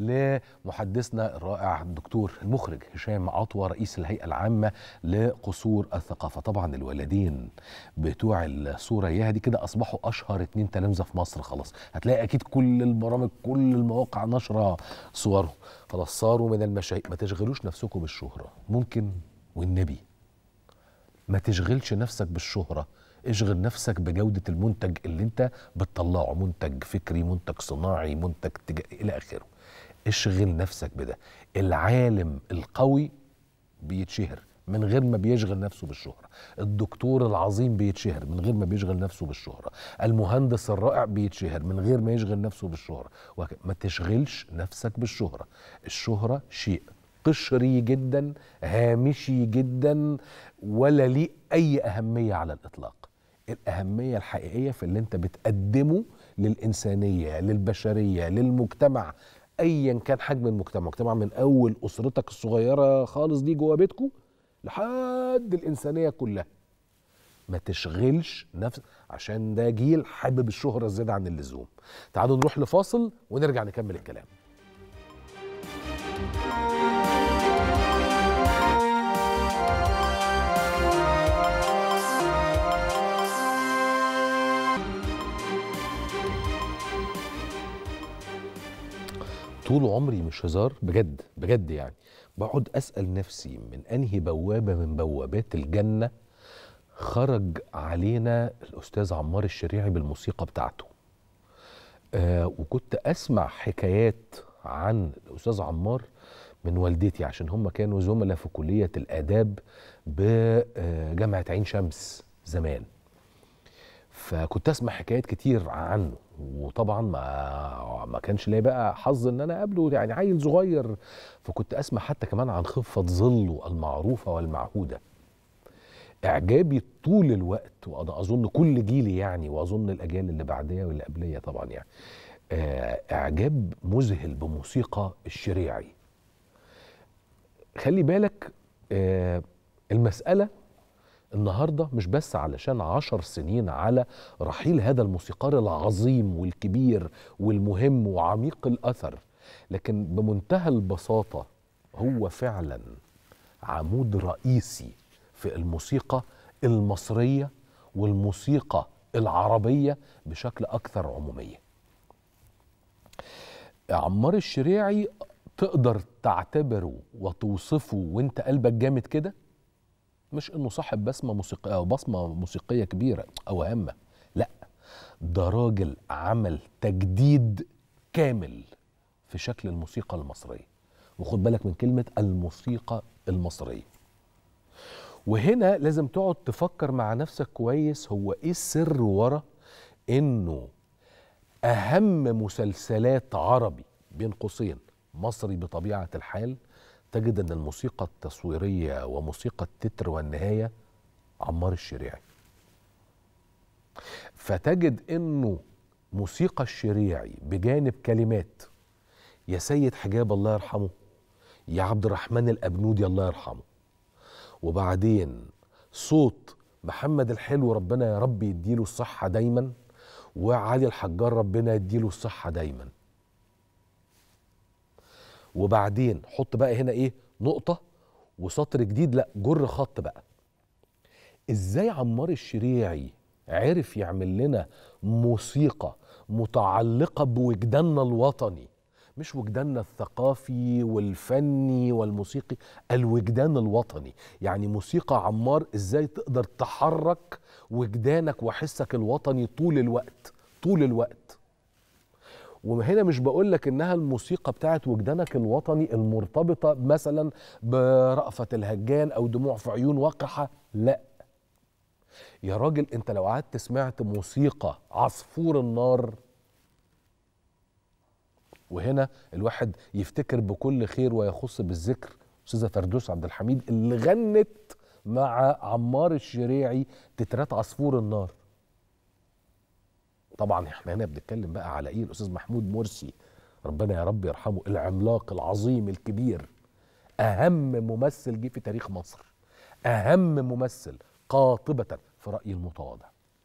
لمحدثنا الرائع الدكتور المخرج هشام عطوه رئيس الهيئه العامه لقصور الثقافه طبعا الولدين بتوع الصوره اياها دي كده اصبحوا اشهر اتنين تلامذه في مصر خلاص هتلاقي اكيد كل البرامج كل المواقع نشره صورهم خلاص صاروا من المشاهير ما تشغلوش نفسكم بالشهره ممكن والنبي ما تشغلش نفسك بالشهره اشغل نفسك بجودة المنتج اللي انت بتطلعه منتج فكري منتج صناعي منتج تج... الى اخره اشغل نفسك بده العالم القوي بيتشهر من غير ما بيشغل نفسه بالشهرة الدكتور العظيم بيتشهر من غير ما بيشغل نفسه بالشهرة المهندس الرائع بيتشهر من غير ما يشغل نفسه بالشهرة ما تشغلش نفسك بالشهرة الشهرة شيء قشري جدا هامشي جدا ولا ليه أي أهمية على الإطلاق الأهمية الحقيقية في اللي أنت بتقدمه للإنسانية للبشرية للمجتمع ايا كان حجم المجتمع مجتمع من اول اسرتك الصغيره خالص دي جوه بيتكم لحد الانسانيه كلها ما تشغلش نفس عشان ده جيل حابب الشهرة زيادة عن اللزوم تعالوا نروح لفاصل ونرجع نكمل الكلام طول عمري مش هزار بجد بجد يعني بقعد اسال نفسي من انهي بوابه من بوابات الجنه خرج علينا الاستاذ عمار الشريعي بالموسيقى بتاعته آه وكنت اسمع حكايات عن الاستاذ عمار من والدتي عشان هم كانوا زملاء في كليه الاداب بجامعه عين شمس زمان فكنت اسمع حكايات كتير عنه وطبعا ما ما كانش ليا بقى حظ ان انا اقابله يعني عيل صغير فكنت اسمع حتى كمان عن خفه ظله المعروفه والمعهوده اعجابي طول الوقت وانا اظن كل جيلي يعني واظن الاجيال اللي بعديا واللي قبليه طبعا يعني آه، اعجاب مذهل بموسيقى الشريعي خلي بالك آه، المساله النهارده مش بس علشان عشر سنين على رحيل هذا الموسيقار العظيم والكبير والمهم وعميق الاثر لكن بمنتهى البساطه هو فعلا عمود رئيسي في الموسيقى المصريه والموسيقى العربيه بشكل اكثر عموميه. عمار الشريعي تقدر تعتبره وتوصفه وانت قلبك جامد كده مش انه صاحب بسمه موسيقيه او بصمه موسيقيه كبيره او هامه لا ده راجل عمل تجديد كامل في شكل الموسيقى المصريه وخد بالك من كلمه الموسيقى المصريه وهنا لازم تقعد تفكر مع نفسك كويس هو ايه السر ورا انه اهم مسلسلات عربي بين قوسين مصري بطبيعه الحال تجد ان الموسيقى التصويريه وموسيقى التتر والنهايه عمار الشريعي فتجد انه موسيقى الشريعي بجانب كلمات يا سيد حجاب الله يرحمه يا عبد الرحمن الابنودي الله يرحمه وبعدين صوت محمد الحلو ربنا يا رب يديله الصحه دايما وعلي الحجار ربنا يديله الصحه دايما وبعدين حط بقى هنا ايه نقطه وسطر جديد لا جر خط بقى ازاي عمار الشريعي عرف يعمل لنا موسيقى متعلقه بوجداننا الوطني مش وجداننا الثقافي والفني والموسيقي الوجدان الوطني يعني موسيقى عمار ازاي تقدر تحرك وجدانك وحسك الوطني طول الوقت طول الوقت وهنا مش بقول لك انها الموسيقى بتاعت وجدانك الوطني المرتبطه مثلا برأفة الهجان او دموع في عيون وقحه لا يا راجل انت لو قعدت سمعت موسيقى عصفور النار وهنا الواحد يفتكر بكل خير ويخص بالذكر استاذه فردوس عبد الحميد اللي غنت مع عمار الشريعي تترات عصفور النار طبعا احنا هنا بنتكلم بقى على ايه الاستاذ محمود مرسي ربنا يا رب يرحمه العملاق العظيم الكبير اهم ممثل جه في تاريخ مصر اهم ممثل قاطبه في رايي المتواضع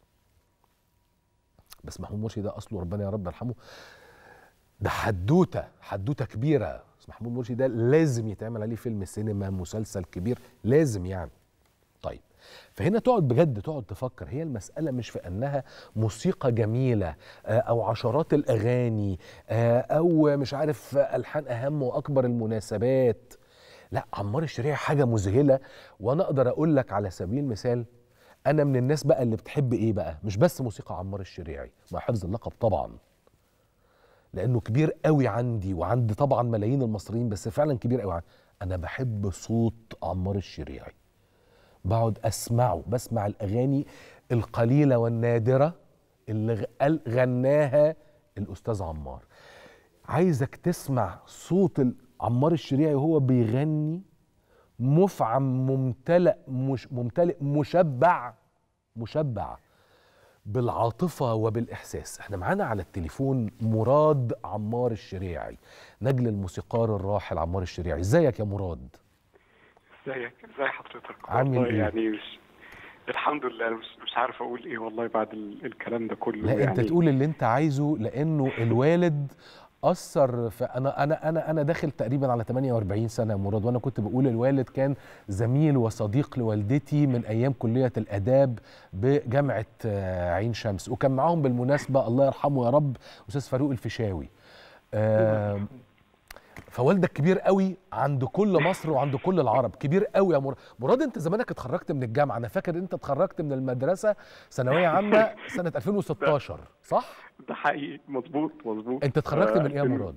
بس محمود مرسي ده اصله ربنا يا رب يرحمه ده حدوته حدوته كبيره بس محمود مرسي ده لازم يتعمل عليه فيلم سينما مسلسل كبير لازم يعني طيب فهنا تقعد بجد تقعد تفكر هي المسألة مش في أنها موسيقى جميلة آه، أو عشرات الأغاني آه، أو مش عارف ألحان أهم وأكبر المناسبات لا عمار الشريعي حاجة مذهلة وأنا أقدر أقول لك على سبيل المثال أنا من الناس بقى اللي بتحب إيه بقى مش بس موسيقى عمار الشريعي مع حفظ اللقب طبعا لأنه كبير قوي عندي وعند طبعا ملايين المصريين بس فعلا كبير قوي عندي أنا بحب صوت عمار الشريعي بقعد اسمعه بسمع الاغاني القليله والنادره اللي غ- قال- غناها الاستاذ عمار عايزك تسمع صوت ال- عمار الشريعي وهو بيغني مفعم ممتلئ مش ممتلئ مشبع مشبع بالعاطفة وبالإحساس احنا معانا على التليفون مراد عمار الشريعي نجل الموسيقار الراحل عمار الشريعي ازيك يا مراد
ازيك ازي حضرتك
عامل
والله
إيه؟
يعني مش الحمد لله أنا مش مش عارف اقول ايه والله بعد ال... الكلام ده كله
لا
يعني
انت تقول اللي انت عايزه لانه الوالد اثر في انا انا انا انا داخل تقريبا على 48 سنه يا مراد وانا كنت بقول الوالد كان زميل وصديق لوالدتي من ايام كليه الاداب بجامعه آه، عين شمس وكان معاهم بالمناسبه الله يرحمه يا رب استاذ فاروق الفيشاوي آم، فوالدك كبير قوي عند كل مصر وعند كل العرب كبير قوي يا مراد مراد انت زمانك اتخرجت من الجامعه انا فاكر انت اتخرجت من المدرسه ثانويه عامه سنه 2016 صح
ده حقيقي مظبوط مظبوط
انت اتخرجت من ايه يا
2000
مراد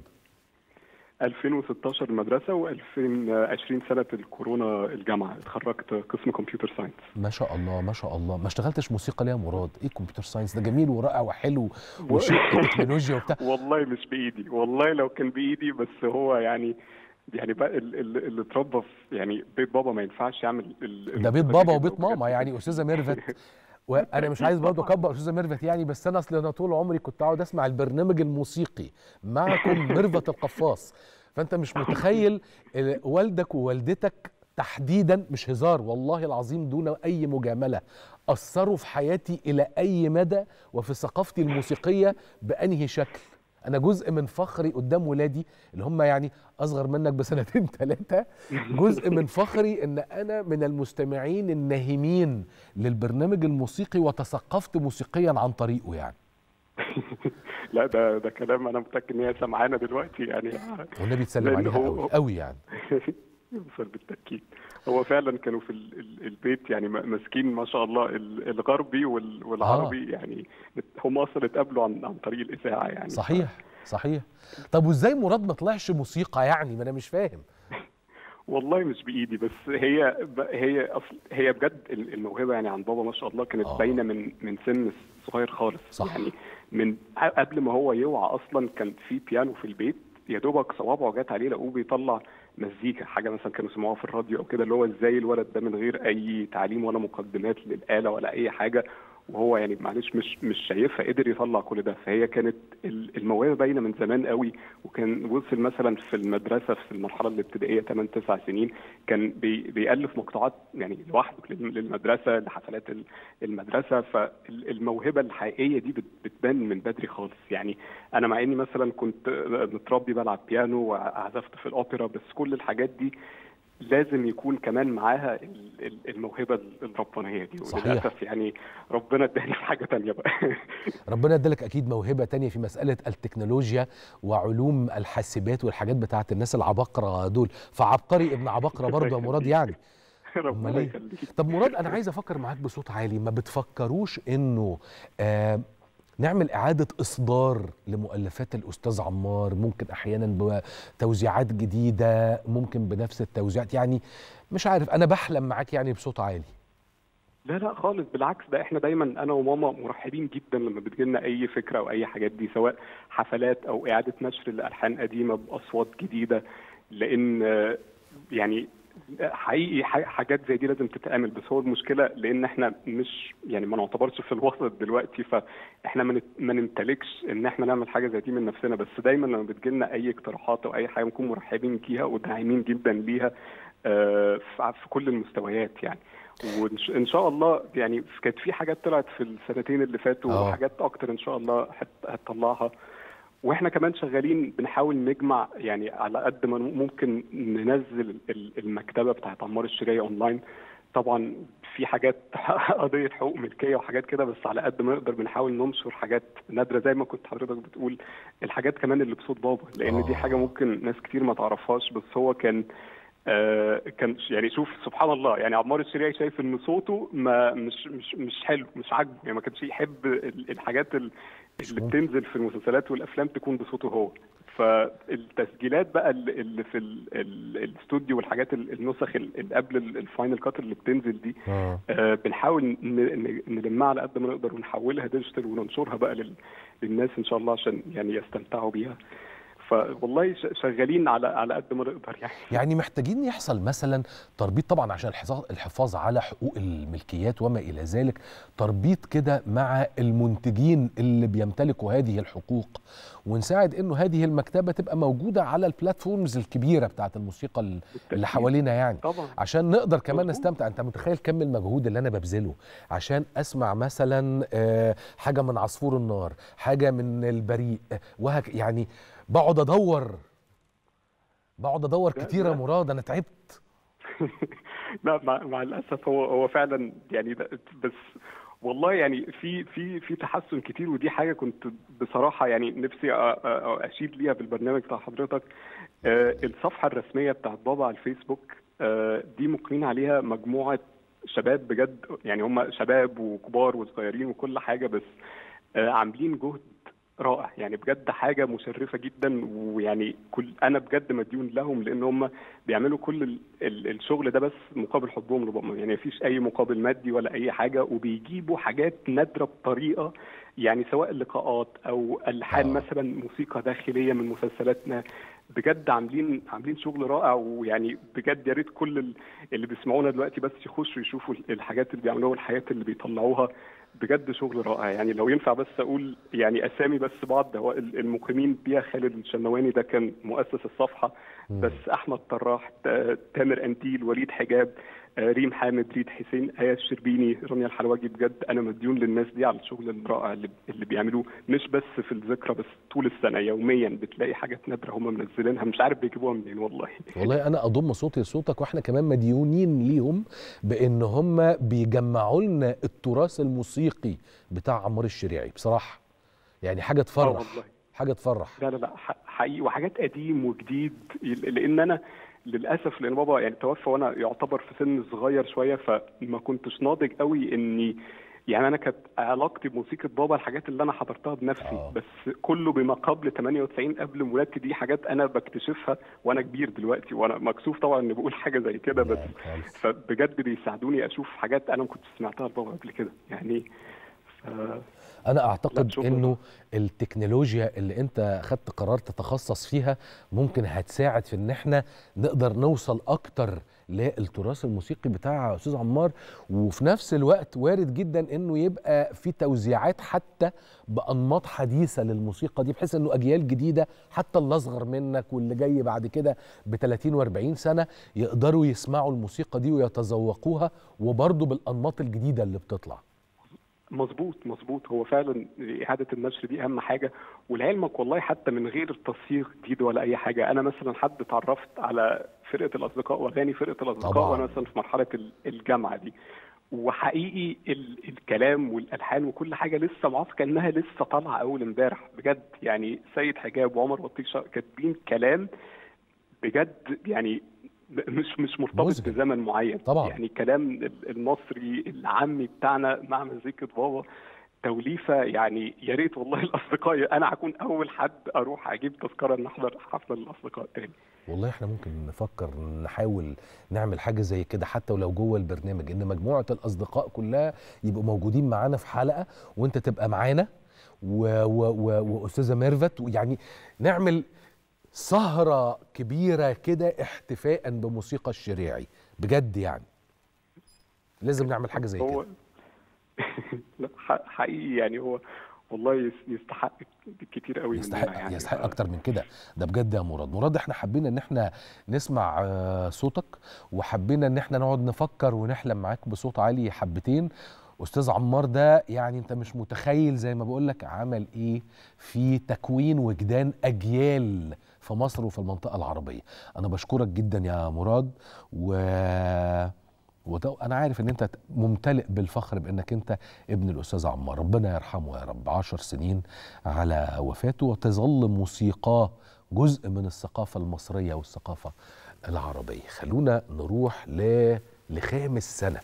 2016 المدرسه و2020 سنه الكورونا الجامعه اتخرجت قسم كمبيوتر ساينس
ما شاء الله ما شاء الله ما اشتغلتش موسيقى ليه يا مراد ايه كمبيوتر ساينس ده جميل ورائع وحلو وشيء تكنولوجيا وبتاع
والله مش بايدي والله لو كان بايدي بس هو يعني يعني بقى ال- ال- اللي اتربى في يعني بيت بابا ما ينفعش يعمل ال-
ده بيت
ال-
بابا
كده
وبيت
وبجد.
ماما يعني استاذه ميرفت وانا مش عايز برضه اكبر استاذه ميرفت يعني بس انا اصل انا طول عمري كنت اقعد اسمع البرنامج الموسيقي معكم ميرفت القفاص فانت مش متخيل ال- والدك ووالدتك تحديدا مش هزار والله العظيم دون اي مجامله اثروا في حياتي الى اي مدى وفي ثقافتي الموسيقيه بانهي شكل انا جزء من فخري قدام ولادي اللي هم يعني اصغر منك بسنتين ثلاثه جزء من فخري ان انا من المستمعين الناهمين للبرنامج الموسيقي وتثقفت موسيقيا عن طريقه يعني
لا ده ده كلام انا متاكد ان هي سامعانا دلوقتي يعني
والنبي تسلم
لأن
عليها
هو-
قوي قوي يعني
يوصل بالتاكيد هو فعلا كانوا في ال- ال- البيت يعني م- ماسكين ما شاء الله ال- الغربي وال- والعربي يعني هم اصلا اتقابلوا عن عن طريق الاذاعه يعني
صحيح صحيح طب وازاي مراد ما طلعش موسيقى يعني ما انا مش فاهم
والله مش بايدي بس هي ب- هي اصل هي بجد ال- الموهبه يعني عن بابا ما شاء الله كانت
آه.
باينه من من سن صغير خالص
صح.
يعني من ق- قبل ما هو يوعى اصلا كان في بيانو في البيت يا دوبك صوابعه جت عليه لقوه بيطلع مزيكا حاجه مثلا كانوا سمعوها في الراديو او كده اللي هو ازاي الولد ده من غير اي تعليم ولا مقدمات للاله ولا اي حاجه وهو يعني معلش مش مش شايفها قدر يطلع كل ده فهي كانت ال- الموهبه باينه من زمان قوي وكان وصل مثلا في المدرسه في المرحله الابتدائيه 8 9 سنين كان بي بيالف مقطوعات يعني لوحده لل- للمدرسه لحفلات ال- المدرسه فالموهبه الحقيقيه دي بت- بتبان من بدري خالص يعني انا مع اني مثلا كنت متربي بلعب بيانو وعزفت في الاوبرا بس كل الحاجات دي لازم يكون كمان معاها ال- ال- الموهبه الربانيه دي
صحيح.
وللاسف يعني ربنا اداني في حاجه تانية بقى
ربنا ادالك اكيد موهبه تانية في مساله التكنولوجيا وعلوم الحاسبات والحاجات بتاعت الناس العباقره دول فعبقري ابن عباقره برضه يا مراد يعني امال
ربنا
ايه
يخليك
طب مراد انا عايز افكر معاك بصوت عالي ما بتفكروش انه آه نعمل إعادة إصدار لمؤلفات الأستاذ عمار ممكن أحيانا بتوزيعات جديدة ممكن بنفس التوزيعات يعني مش عارف أنا بحلم معاك يعني بصوت عالي
لا لا خالص بالعكس ده احنا دايما انا وماما مرحبين جدا لما بتجيلنا اي فكره او اي حاجات دي سواء حفلات او اعاده نشر لالحان قديمه باصوات جديده لان آه، يعني حقيقي ح- حاجات زي دي لازم تتعمل بس هو المشكله لان احنا مش يعني ما نعتبرش في الوسط دلوقتي فاحنا ما نت- ما نمتلكش ان احنا نعمل حاجه زي دي من نفسنا بس دايما لما بتجيلنا اي اقتراحات او اي حاجه بنكون مرحبين بيها وداعمين جدا ليها آه، في في كل المستويات يعني وان شاء الله يعني كانت في حاجات طلعت في السنتين اللي فاتوا
آه.
وحاجات اكتر ان شاء الله هت- هتطلعها واحنا كمان شغالين بنحاول نجمع يعني على قد ما ممكن ننزل ال- المكتبه بتاعت عمار الشريعي اونلاين طبعا في حاجات قضيه حقوق ملكيه وحاجات كده بس على قد ما نقدر بنحاول ننشر حاجات نادره زي ما كنت حضرتك بتقول الحاجات كمان اللي بصوت بابا لان دي
آه.
حاجه ممكن ناس كتير ما تعرفهاش بس هو كان آه كان يعني شوف سبحان الله يعني عمار الشريعي شايف ان صوته ما مش مش مش حلو مش عاجبه يعني ما كانش يحب ال- الحاجات ال- اللي
ممكن.
بتنزل في المسلسلات والافلام تكون بصوته هو فالتسجيلات بقى اللي اللي في ال- ال- الاستوديو والحاجات ال- النسخ ال- اللي قبل ال- الفاينل كات اللي بتنزل دي
آه.
آه، بنحاول ن- ن- نلمها على قد ما نقدر ونحولها ديجيتال وننشرها بقى لل- للناس ان شاء الله عشان يعني يستمتعوا بيها فوالله ش- شغالين على على قد ما نقدر يعني
يعني محتاجين يحصل مثلا تربيط طبعا عشان الحفاظ الحفاظ على حقوق الملكيات وما الى ذلك تربيط كده مع المنتجين اللي بيمتلكوا هذه الحقوق ونساعد انه هذه المكتبه تبقى موجوده على البلاتفورمز الكبيره بتاعت الموسيقى ال- اللي
بالتأكيد.
حوالينا يعني
طبعا
عشان نقدر كمان
مظبوط.
نستمتع انت متخيل كم المجهود اللي انا ببذله عشان اسمع مثلا آه، حاجه من عصفور النار حاجه من البريء آه، وهك يعني بقعد ادور بقعد ادور
لا،
كتير يا
لا.
مراد انا تعبت
لا مع, مع الاسف هو هو فعلا يعني ده بس والله يعني في في في تحسن كتير ودي حاجه كنت بصراحه يعني نفسي أ- أ- اشيد ليها بالبرنامج بتاع حضرتك آه، الصفحه الرسميه بتاعت بابا على الفيسبوك آه، دي مقيمين عليها مجموعه شباب بجد يعني هم شباب وكبار وصغيرين وكل حاجه بس آه، عاملين جهد رائع يعني بجد حاجه مشرفه جدا ويعني كل انا بجد مديون لهم لان هم بيعملوا كل ال- ال- الشغل ده بس مقابل حبهم لبابا يعني مفيش اي مقابل مادي ولا اي حاجه وبيجيبوا حاجات نادره بطريقه يعني سواء لقاءات او الحان
آه.
مثلا موسيقى داخليه من مسلسلاتنا بجد عاملين عاملين شغل رائع ويعني بجد يا ريت كل ال- اللي بيسمعونا دلوقتي بس يخشوا يشوفوا الحاجات اللي بيعملوها والحاجات اللي بيطلعوها بجد شغل رائع يعني لو ينفع بس اقول يعني اسامي بس بعض هو ال- المقيمين بيها خالد الشنواني ده كان مؤسس الصفحه بس احمد طراح تا- تامر انتيل وليد حجاب آه، ريم حامد ريد حسين ايه الشربيني رانيا الحلواجي بجد انا مديون للناس دي على الشغل الرائع اللي, اللي بيعملوه مش بس في الذكرى بس طول السنه يوميا بتلاقي حاجات نادره هم منزلينها مش عارف بيجيبوها منين والله
والله انا اضم صوتي لصوتك واحنا كمان مديونين ليهم بان هم بيجمعوا لنا التراث الموسيقي بتاع عمار الشريعي بصراحه يعني حاجه
آه
تفرح
والله.
حاجه تفرح
لا لا لا ح- حقيقي وحاجات قديم وجديد لان انا للاسف لان بابا يعني توفى وانا يعتبر في سن صغير شويه فما كنتش ناضج قوي اني يعني انا كانت علاقتي بموسيقى بابا الحاجات اللي انا حضرتها بنفسي
آه.
بس كله بما قبل 98 قبل مولادتي دي حاجات انا بكتشفها وانا كبير دلوقتي وانا مكسوف طبعا اني بقول حاجه زي كده بس
لا خالص.
فبجد بيساعدوني اشوف حاجات انا ما كنتش سمعتها لبابا قبل كده يعني ف...
انا اعتقد
لا، شكراً.
انه التكنولوجيا اللي انت خدت قرار تتخصص فيها ممكن هتساعد في ان احنا نقدر نوصل اكتر للتراث الموسيقي بتاع استاذ عمار وفي نفس الوقت وارد جدا انه يبقى في توزيعات حتى بانماط حديثه للموسيقى دي بحيث انه اجيال جديده حتى اللي اصغر منك واللي جاي بعد كده ب 30 و40 سنه يقدروا يسمعوا الموسيقى دي ويتذوقوها وبرضه بالانماط الجديده اللي بتطلع
مظبوط مظبوط هو فعلا إعادة النشر دي أهم حاجة ولعلمك والله حتى من غير تصفيق جديد ولا أي حاجة أنا مثلا حد اتعرفت على فرقة الأصدقاء وأغاني فرقة الأصدقاء
طبعاً.
وأنا مثلا في مرحلة ال- الجامعة دي وحقيقي ال الكلام والألحان وكل حاجة لسه معاصرة كأنها لسه طالعة أول امبارح بجد يعني سيد حجاب وعمر بطيشة كاتبين كلام بجد يعني مش مش مرتبط
مذهل.
بزمن معين
طبعاً.
يعني كلام المصري العامي بتاعنا مع مزيكة بابا توليفه يعني يا ريت والله الاصدقاء انا هكون اول حد اروح اجيب تذكره ان احضر حفله للاصدقاء تاني
والله احنا ممكن نفكر نحاول نعمل حاجه زي كده حتى ولو جوه البرنامج ان مجموعه الاصدقاء كلها يبقوا موجودين معانا في حلقه وانت تبقى معانا و- و- و- واستاذه ميرفت يعني نعمل سهره كبيره كده احتفاء بموسيقى الشريعي بجد يعني لازم نعمل حاجه زي
هو
كده
لا ح- حقيقي يعني هو والله يس- يستحق كتير قوي مننا
يستحق
يعني
يستحق
ف-
اكتر من كده ده بجد يا مراد مراد احنا حبينا ان احنا نسمع آه، صوتك وحبينا ان احنا نقعد نفكر ونحلم معاك بصوت عالي حبتين استاذ عمار ده يعني انت مش متخيل زي ما بقول لك عمل ايه في تكوين وجدان اجيال في مصر وفي المنطقه العربيه انا بشكرك جدا يا مراد و وده انا عارف ان انت ممتلئ بالفخر بانك انت ابن الاستاذ عمار ربنا يرحمه يا رب عشر سنين على وفاته وتظل موسيقاه جزء من الثقافه المصريه والثقافه العربيه خلونا نروح ل... لخامس سنه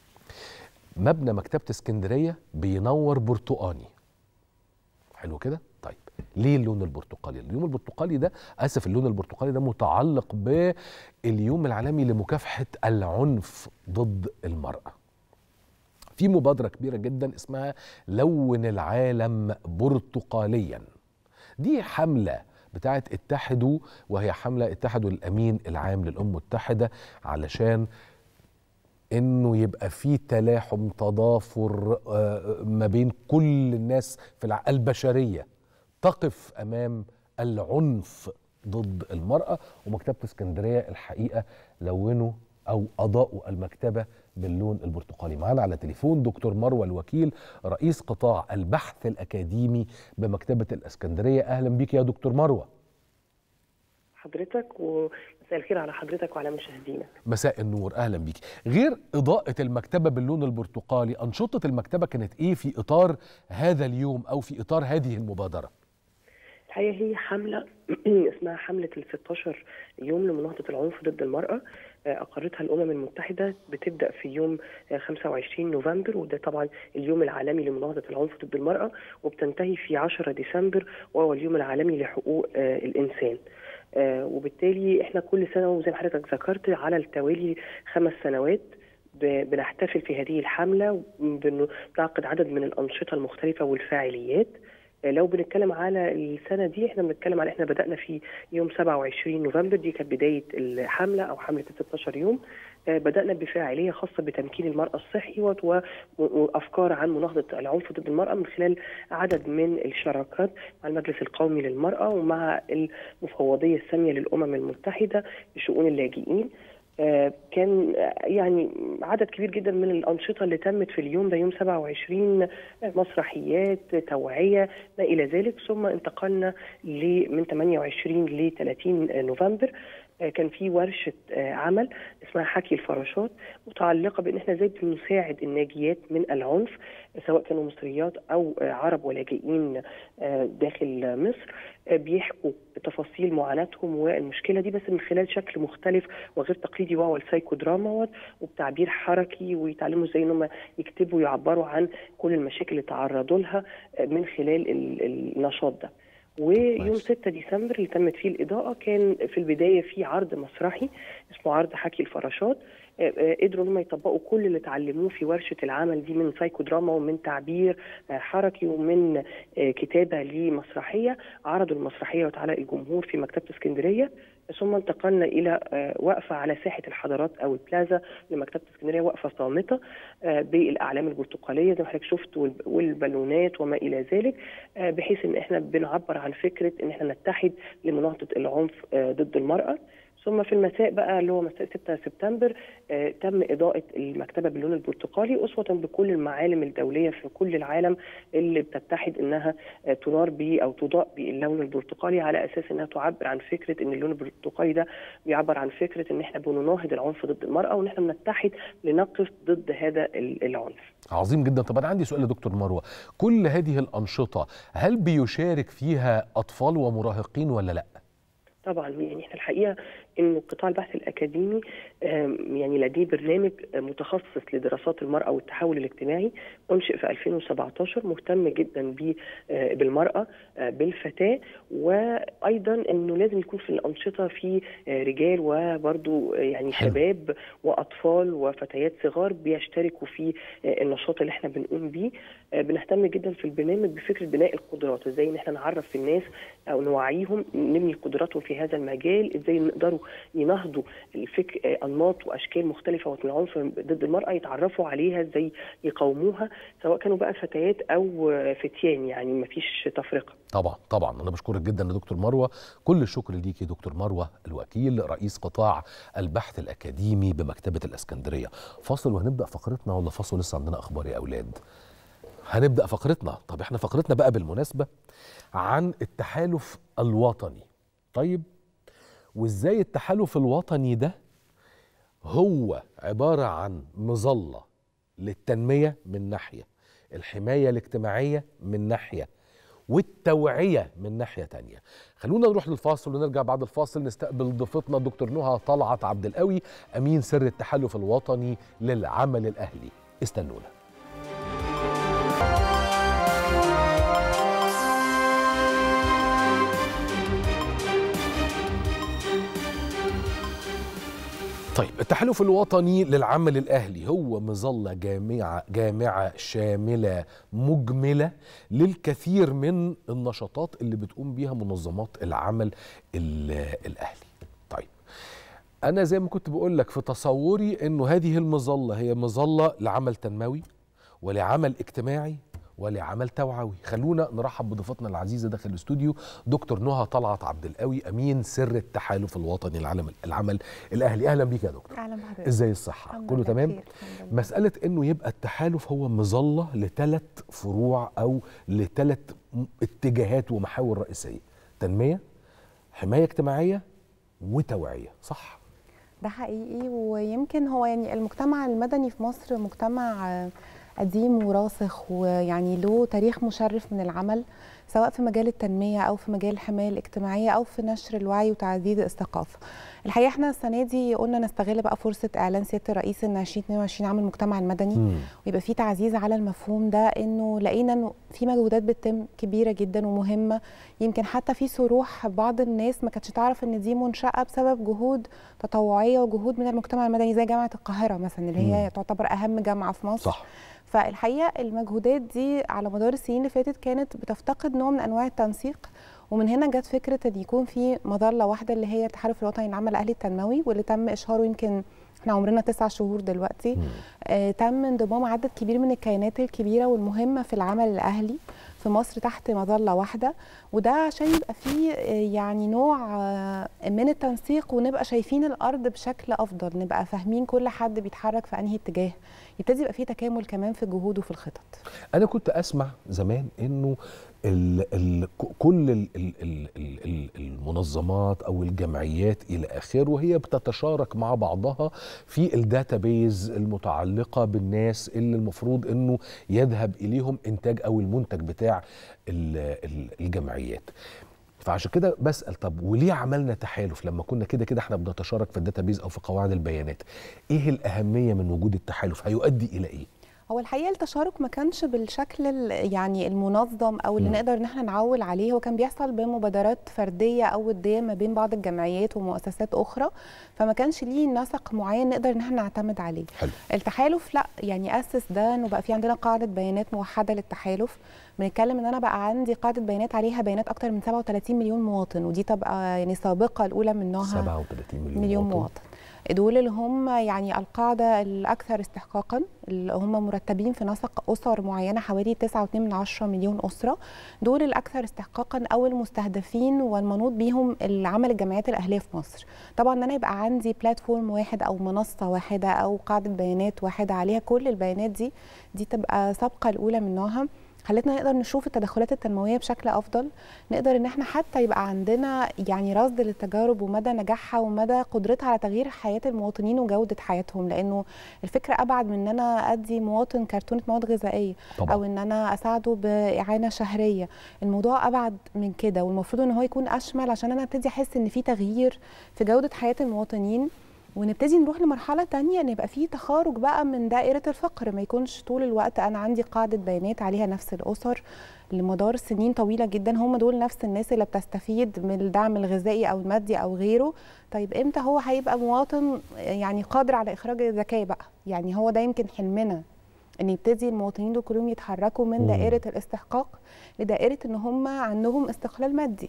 مبنى مكتبه اسكندريه بينور برتقاني حلو كده طيب ليه اللون البرتقالي اللون البرتقالي ده اسف اللون البرتقالي ده متعلق باليوم العالمي لمكافحه العنف ضد المراه في مبادره كبيره جدا اسمها لون العالم برتقاليا دي حمله بتاعه اتحدوا وهي حمله اتحدوا الامين العام للامم المتحده علشان انه يبقى في تلاحم تضافر آه، ما بين كل الناس في الع- البشريه تقف امام العنف ضد المراه ومكتبه اسكندريه الحقيقه لونوا او اضاءوا المكتبه باللون البرتقالي معانا على تليفون دكتور مروه الوكيل رئيس قطاع البحث الاكاديمي بمكتبه الاسكندريه اهلا بيك يا دكتور مروه
حضرتك ومساء الخير على حضرتك وعلى مشاهدينا
مساء النور اهلا بيك غير اضاءه المكتبه باللون البرتقالي انشطه المكتبه كانت ايه في اطار هذا اليوم او في اطار هذه المبادره
الحقيقه هي حمله اسمها حمله ال 16 يوم لمناهضه العنف ضد المراه آه، اقرتها الامم المتحده بتبدا في يوم آه، 25 نوفمبر وده طبعا اليوم العالمي لمناهضه العنف ضد المراه وبتنتهي في 10 ديسمبر وهو اليوم العالمي لحقوق آه، الانسان آه، وبالتالي احنا كل سنه وزي ما حضرتك ذكرت على التوالي خمس سنوات ب- بنحتفل في هذه الحمله وبنعقد عدد من الانشطه المختلفه والفاعليات آه، لو بنتكلم على السنه دي احنا بنتكلم على احنا بدانا في يوم 27 نوفمبر دي كانت بدايه الحمله او حمله ال 16 يوم آه، بدانا بفاعليه خاصه بتمكين المراه الصحي وت- و- وافكار عن مناهضه العنف ضد المراه من خلال عدد من الشراكات مع المجلس القومي للمراه ومع المفوضيه الساميه للامم المتحده لشؤون اللاجئين آه، كان آه، يعني عدد كبير جدا من الأنشطة اللي تمت في اليوم ده يوم 27 آه، مسرحيات توعية ما إلى ذلك ثم انتقلنا ل- من 28 ل 30 نوفمبر آه، كان في ورشة آه، عمل اسمها حكي الفراشات متعلقة بأن احنا ازاي بنساعد الناجيات من العنف سواء كانوا مصريات أو آه، عرب ولاجئين آه، داخل مصر آه، بيحكوا بتفاصيل معاناتهم والمشكلة دي بس من خلال شكل مختلف وغير تقليدي وهو السايكو دراما وبتعبير حركي ويتعلموا ازاي ان هم يكتبوا ويعبروا عن كل المشاكل اللي تعرضوا لها آه، من خلال ال- النشاط ده ويوم
كويس.
6 ديسمبر اللي تمت فيه الإضاءة كان في البداية في عرض مسرحي اسمه عرض حكي الفراشات آه، آه، قدروا ان هم يطبقوا كل اللي اتعلموه في ورشة العمل دي من سايكو دراما ومن تعبير آه، حركي ومن آه، كتابة لمسرحية عرضوا المسرحية وتعالى الجمهور في مكتبة اسكندرية ثم انتقلنا الى آه، وقفه على ساحه الحضارات او البلازا لمكتبه اسكندريه وقفه صامته آه، بالاعلام البرتقاليه زي ما حضرتك شفت والب- والبالونات وما الى ذلك آه، بحيث ان احنا بنعبر عن فكره ان احنا نتحد لمناهضه العنف آه، ضد المراه ثم في المساء بقى اللي هو مساء 6 سبتمبر آه، تم إضاءة المكتبة باللون البرتقالي أسوة بكل المعالم الدولية في كل العالم اللي بتتحد إنها آه، تنار به أو تضاء باللون البرتقالي على أساس إنها تعبر عن فكرة إن اللون البرتقالي ده بيعبر عن فكرة إن إحنا بنناهض العنف ضد المرأة وإن إحنا بنتحد لنقف ضد هذا ال- العنف.
عظيم جدا طب انا عندي سؤال لدكتور مروه كل هذه الانشطه هل بيشارك فيها اطفال ومراهقين ولا لا
طبعا يعني احنا الحقيقه انه قطاع البحث الاكاديمي آم، يعني لديه برنامج آه، متخصص لدراسات المراه والتحول الاجتماعي انشئ في 2017 مهتم جدا ب- آه، بالمراه آه، بالفتاه وايضا انه لازم يكون في الانشطه في آه، رجال وبرضو آه، يعني
حلو.
شباب واطفال وفتيات صغار بيشتركوا في آه، النشاط اللي احنا بنقوم بيه آه، بنهتم جدا في البرنامج بفكره بناء القدرات ازاي ان احنا نعرف الناس او نوعيهم نبني قدراتهم في هذا المجال ازاي نقدروا ينهضوا الفك آه، انماط واشكال مختلفه من العنف ضد المراه يتعرفوا عليها ازاي يقاوموها سواء كانوا بقى فتيات او آه، فتيان يعني ما فيش تفرقه
طبعا طبعا انا بشكرك جدا يا دكتور مروه كل الشكر ليكي دكتور مروه الوكيل رئيس قطاع البحث الاكاديمي بمكتبه الاسكندريه فاصل وهنبدا فقرتنا ولا فاصل لسه عندنا اخبار يا اولاد هنبدا فقرتنا طب احنا فقرتنا بقى بالمناسبه عن التحالف الوطني طيب وازاي التحالف الوطني ده هو عباره عن مظله للتنميه من ناحيه الحمايه الاجتماعيه من ناحيه والتوعيه من ناحيه تانية خلونا نروح للفاصل ونرجع بعد الفاصل نستقبل ضيفتنا الدكتور نهى طلعت عبد القوي امين سر التحالف الوطني للعمل الاهلي استنونا طيب التحالف الوطني للعمل الأهلي هو مظلة جامعة جامعة شاملة مجملة للكثير من النشاطات اللي بتقوم بيها منظمات العمل ال- الأهلي طيب أنا زي ما كنت بقول لك في تصوري إنه هذه المظلة هي مظلة لعمل تنموي ولعمل اجتماعي ولعمل توعوي خلونا نرحب بضيفتنا العزيزه داخل الاستوديو دكتور نهى طلعت عبد القوي امين سر التحالف الوطني العمل العمل الاهلي اهلا بيك يا دكتور
اهلا بحضرتك
ازاي الصحه
الحمد
كله
لله
تمام
بخير، الحمد لله.
مساله انه يبقى التحالف هو مظله لثلاث فروع او لثلاث اتجاهات ومحاور رئيسيه تنميه حمايه اجتماعيه وتوعيه صح
ده حقيقي ويمكن هو يعني المجتمع المدني في مصر مجتمع آه، قديم وراسخ ويعني له تاريخ مشرف من العمل سواء في مجال التنمية أو في مجال الحماية الاجتماعية أو في نشر الوعي وتعزيز الثقافة الحقيقة احنا السنة دي قلنا نستغل بقى فرصة إعلان سيادة الرئيس إن 2022 عام المجتمع المدني
مم.
ويبقى في تعزيز على المفهوم ده انه لقينا انه في مجهودات بتتم كبيره جدا ومهمه يمكن حتى في صروح بعض الناس ما كانتش تعرف ان دي منشاه بسبب جهود تطوعيه وجهود من المجتمع المدني زي جامعه القاهره مثلا اللي هي
مم.
تعتبر اهم جامعه في مصر
صح
فالحقيقه المجهودات دي على مدار السنين اللي فاتت كانت بتفتقد نوع من انواع التنسيق ومن هنا جت فكره ان يكون في مظله واحده اللي هي التحالف الوطني للعمل الاهلي التنموي واللي تم اشهاره يمكن احنا عمرنا تسع شهور دلوقتي
مم.
آه، تم انضمام عدد كبير من الكيانات الكبيره والمهمه في العمل الاهلي في مصر تحت مظله واحده وده عشان يبقى فيه آه، يعني نوع آه، من التنسيق ونبقى شايفين الارض بشكل افضل نبقى فاهمين كل حد بيتحرك في انهي اتجاه يبتدي يبقى فيه تكامل كمان في الجهود وفي الخطط
انا كنت اسمع زمان انه ال ال ك- كل ال ال ال ال ال المنظمات او الجمعيات الى اخره وهي بتتشارك مع بعضها في الداتابيز المتعلقه بالناس اللي المفروض انه يذهب اليهم انتاج او المنتج بتاع ال- ال- الجمعيات فعشان كده بسال طب وليه عملنا تحالف لما كنا كده كده احنا بنتشارك في الداتابيز او في قواعد البيانات ايه الاهميه من وجود التحالف هيؤدي الى ايه
هو الحقيقه التشارك ما كانش بالشكل ال- يعني المنظم او اللي
مم.
نقدر ان احنا نعول عليه هو كان بيحصل بمبادرات فرديه او وديه ما بين بعض الجمعيات ومؤسسات اخرى فما كانش ليه نسق معين نقدر ان احنا نعتمد عليه
حلو
التحالف لا يعني اسس ده انه بقى في عندنا قاعده بيانات موحده للتحالف بنتكلم ان انا بقى عندي قاعده بيانات عليها بيانات اكتر من 37 مليون مواطن ودي تبقى يعني سابقه الاولى من نوعها
37 مليون,
مليون
مواطن.
مواطن دول اللي هم يعني القاعدة الأكثر استحقاقا اللي هم مرتبين في نسق أسر معينة حوالي 9.2 مليون أسرة دول الأكثر استحقاقا أو المستهدفين والمنوط بيهم العمل الجمعيات الأهلية في مصر طبعا أن أنا يبقى عندي بلاتفورم واحد أو منصة واحدة أو قاعدة بيانات واحدة عليها كل البيانات دي دي تبقى سابقة الأولى من نوعها خلتنا نقدر نشوف التدخلات التنمويه بشكل افضل نقدر ان احنا حتى يبقى عندنا يعني رصد للتجارب ومدى نجاحها ومدى قدرتها على تغيير حياه المواطنين وجوده حياتهم لانه الفكره ابعد من ان انا ادي مواطن كرتونه مواد غذائيه
طبعا
او ان انا اساعده باعانه شهريه الموضوع ابعد من كده والمفروض ان هو يكون اشمل عشان انا ابتدي احس ان في تغيير في جوده حياه المواطنين ونبتدي نروح لمرحلة تانية ان يبقى في تخارج بقى من دائرة الفقر ما يكونش طول الوقت انا عندي قاعدة بيانات عليها نفس الاسر لمدار سنين طويلة جدا هم دول نفس الناس اللي بتستفيد من الدعم الغذائي او المادي او غيره طيب امتى هو هيبقى مواطن يعني قادر على اخراج الزكاة بقى يعني هو ده يمكن حلمنا ان يبتدي المواطنين دول كلهم يتحركوا من
مم.
دائرة الاستحقاق لدائرة ان هم عندهم استقلال مادي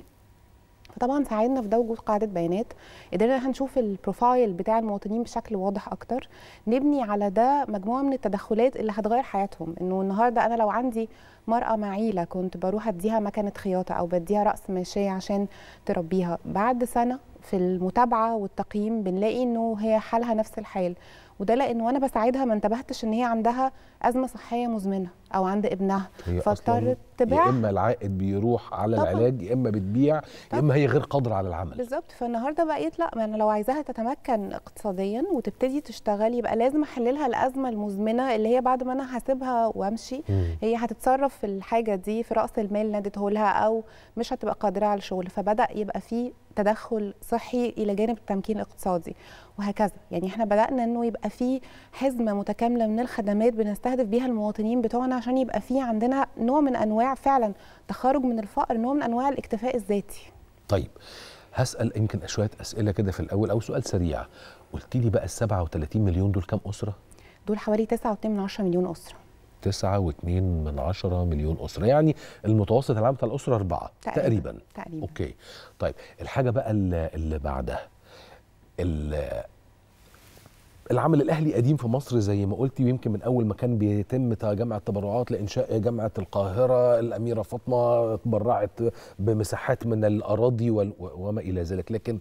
فطبعا ساعدنا في ده وجود قاعده بيانات قدرنا هنشوف البروفايل بتاع المواطنين بشكل واضح اكتر نبني على ده مجموعه من التدخلات اللي هتغير حياتهم انه النهارده انا لو عندي مرأة معيلة كنت بروح اديها مكنة خياطة او بديها رأس ماشية عشان تربيها بعد سنة في المتابعة والتقييم بنلاقي انه هي حالها نفس الحال وده لان وانا بساعدها ما انتبهتش ان هي عندها ازمه صحيه مزمنه او عند ابنها
هي
فاضطرت
اصلا يا
تبيعها
اما العائد بيروح على
طبعاً.
العلاج يا اما بتبيع يا
طبعاً.
اما هي غير قادره على العمل
بالظبط فالنهارده بقيت لا ما انا لو عايزاها تتمكن اقتصاديا وتبتدي تشتغل يبقى لازم احللها الازمه المزمنه اللي هي بعد ما انا هسيبها وامشي
مم.
هي هتتصرف في الحاجه دي في راس المال اللي اديته لها او مش هتبقى قادره على الشغل فبدا يبقى في تدخل صحي الى جانب التمكين الاقتصادي وهكذا يعني احنا بدانا انه يبقى في حزمه متكامله من الخدمات بنستهدف بيها المواطنين بتوعنا عشان يبقى في عندنا نوع من انواع فعلا تخارج من الفقر نوع من انواع الاكتفاء الذاتي
طيب هسال يمكن شويه اسئله كده في الاول او سؤال سريع قلت لي بقى ال 37 مليون دول كام اسره
دول حوالي 9.2 مليون اسره
تسعة واتنين من عشرة مليون أسرة يعني المتوسط العام بتاع الأسرة أربعة
تقريباً.
تقريبا
تقريبا
أوكي طيب الحاجة بقى اللي, اللي بعدها ال- العمل الأهلي قديم في مصر زي ما قلتي ويمكن من أول ما كان بيتم جمع التبرعات لإنشاء جامعة القاهرة الأميرة فاطمة تبرعت بمساحات من الأراضي وال- وما إلى ذلك لكن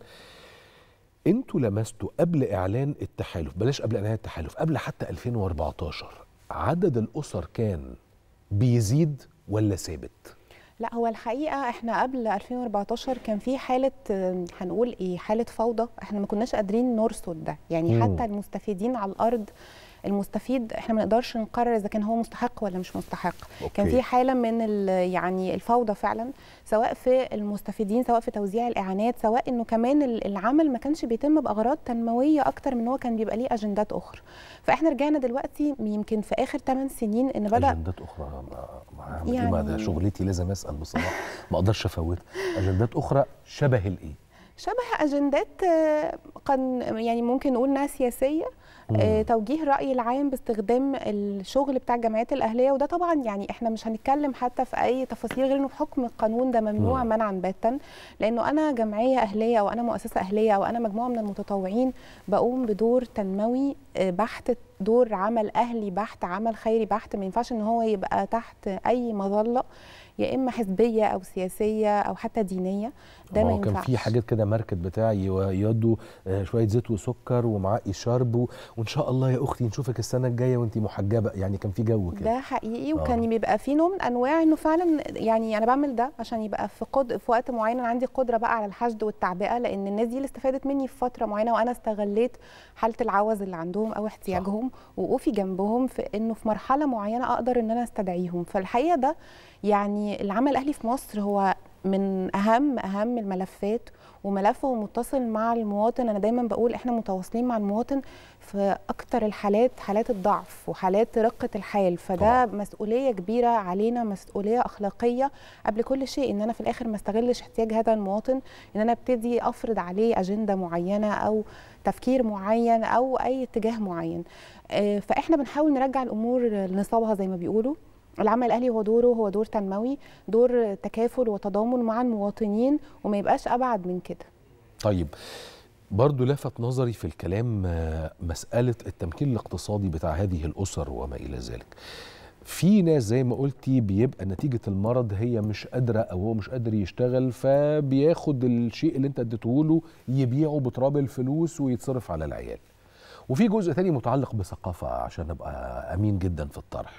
انتوا لمستوا قبل اعلان التحالف بلاش قبل اعلان التحالف قبل حتى 2014 عدد الاسر كان بيزيد ولا ثابت
لا هو الحقيقه احنا قبل 2014 كان في حاله آه، هنقول ايه حاله فوضى احنا ما كناش قادرين نرصد ده يعني
مم.
حتى المستفيدين على الارض المستفيد احنا ما نقدرش نقرر اذا كان هو مستحق ولا مش مستحق
أوكي.
كان في حاله من ال- يعني الفوضى فعلا سواء في المستفيدين سواء في توزيع الاعانات سواء انه كمان ال- العمل ما كانش بيتم باغراض تنمويه اكتر من هو كان بيبقى ليه اجندات اخرى فاحنا رجعنا دلوقتي يمكن في اخر 8 سنين ان بدا
اجندات اخرى ما ما هعمل ايه
يعني-
ما ده شغلتي لازم اسال بصراحه ما اقدرش افوت اجندات اخرى شبه الايه
شبه اجندات آه، كان يعني ممكن نقول انها سياسيه آه، توجيه الراي العام باستخدام الشغل بتاع الجمعيات الاهليه وده طبعا يعني احنا مش هنتكلم حتى في اي تفاصيل غير انه في حكم القانون ده ممنوع
مم.
منعا باتا لانه انا جمعيه اهليه او انا مؤسسه اهليه او انا مجموعه من المتطوعين بقوم بدور تنموي آه، بحت دور عمل اهلي بحت عمل خيري بحت ما ينفعش ان هو يبقى تحت اي مظله يا اما حزبيه او سياسيه او حتى دينيه ده
ما
ما
هو كان
ينفعش
في حاجات كده ماركت بتاعي يدوا شويه زيت وسكر ومعاه شرب و- وان شاء الله يا اختي نشوفك السنه الجايه وانت محجبه يعني كان في جو كده
ده حقيقي
آه.
وكان بيبقى في نوع من انواع انه فعلا يعني انا بعمل ده عشان يبقى في قد في وقت معين انا عندي قدره بقى على الحشد والتعبئه لان الناس دي اللي استفادت مني في فتره معينه وانا استغليت حاله العوز اللي عندهم او احتياجهم وقوفي جنبهم في انه في مرحله معينه اقدر ان انا استدعيهم فالحقيقه ده يعني العمل الاهلي في مصر هو من اهم اهم الملفات وملفه متصل مع المواطن انا دايما بقول احنا متواصلين مع المواطن في اكتر الحالات حالات الضعف وحالات رقه الحال فده
طبعاً.
مسؤوليه كبيره علينا مسؤوليه اخلاقيه قبل كل شيء ان انا في الاخر ما استغلش احتياج هذا المواطن ان انا ابتدي افرض عليه اجنده معينه او تفكير معين او اي اتجاه معين آه، فاحنا بنحاول نرجع الامور لنصابها زي ما بيقولوا العمل الاهلي هو دوره هو دور تنموي دور تكافل وتضامن مع المواطنين وما يبقاش ابعد من كده
طيب برضو لفت نظري في الكلام آه، مسألة التمكين الاقتصادي بتاع هذه الأسر وما إلى ذلك في ناس زي ما قلتي بيبقى نتيجة المرض هي مش قادرة أو هو مش قادر يشتغل فبياخد الشيء اللي أنت اديته له يبيعه بتراب الفلوس ويتصرف على العيال وفي جزء تاني متعلق بثقافة عشان أبقى أمين جدا في الطرح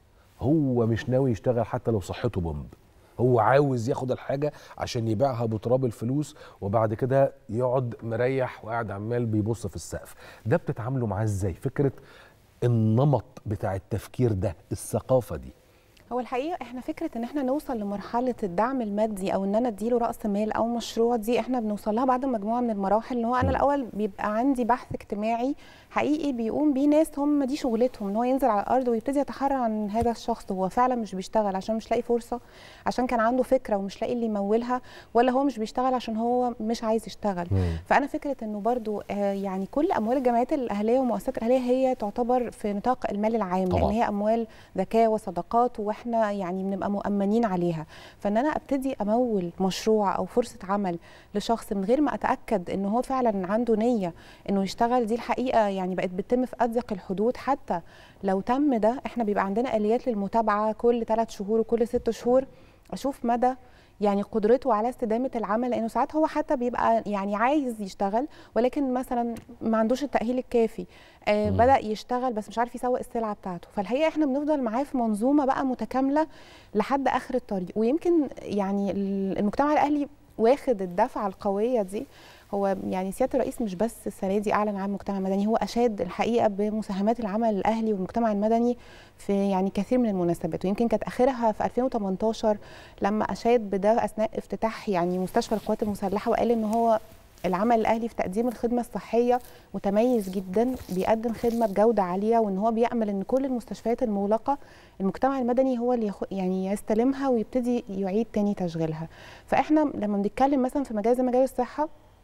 هو مش ناوي يشتغل حتى لو صحته بومب هو عاوز ياخد الحاجة عشان يبيعها بتراب الفلوس وبعد كده يقعد مريح وقاعد عمال بيبص في السقف ده بتتعاملوا معاه ازاي فكرة النمط بتاع التفكير ده الثقافة دي
هو الحقيقه احنا فكره ان احنا نوصل لمرحله الدعم المادي او ان انا اديله راس مال او مشروع دي احنا بنوصل لها بعد مجموعه من المراحل ان هو انا
مم.
الاول بيبقى عندي بحث اجتماعي حقيقي بيقوم بيه ناس هم دي شغلتهم ان هو ينزل على الارض ويبتدي يتحرى عن هذا الشخص هو فعلا مش بيشتغل عشان مش لاقي فرصه عشان كان عنده فكره ومش لاقي اللي يمولها ولا هو مش بيشتغل عشان هو مش عايز يشتغل فانا فكره انه برضو آه، يعني كل اموال الجمعيات الاهليه والمؤسسات الاهليه هي تعتبر في نطاق المال العام
طبعاً.
لان هي اموال زكاه وصدقات واحنا يعني بنبقى مؤمنين عليها فان انا ابتدي امول مشروع او فرصه عمل لشخص من غير ما اتاكد ان هو فعلا عنده نيه انه يشتغل دي الحقيقه يعني بقت بتتم في اضيق الحدود حتى لو تم ده احنا بيبقى عندنا اليات للمتابعه كل ثلاث شهور وكل ست شهور اشوف مدى يعني قدرته على استدامه العمل لانه ساعات هو حتى بيبقى يعني عايز يشتغل ولكن مثلا ما عندوش التاهيل الكافي آه
مم.
بدا يشتغل بس مش عارف يسوق السلعه بتاعته فالحقيقه احنا بنفضل معاه في منظومه بقى متكامله لحد اخر الطريق ويمكن يعني ال- المجتمع الاهلي واخد الدفعه القويه دي هو يعني سياده الرئيس مش بس السنه دي اعلن عن مجتمع مدني هو اشاد الحقيقه بمساهمات العمل الاهلي والمجتمع المدني في يعني كثير من المناسبات ويمكن كانت اخرها في 2018 لما اشاد بده اثناء افتتاح يعني مستشفى القوات المسلحه وقال ان هو العمل الاهلي في تقديم الخدمه الصحيه متميز جدا بيقدم خدمه بجوده عاليه وان هو بيامل ان كل المستشفيات المغلقه المجتمع المدني هو اللي يخ... يعني يستلمها ويبتدي يعيد تاني تشغيلها فاحنا لما بنتكلم مثلا في مجال زي مجال الصحه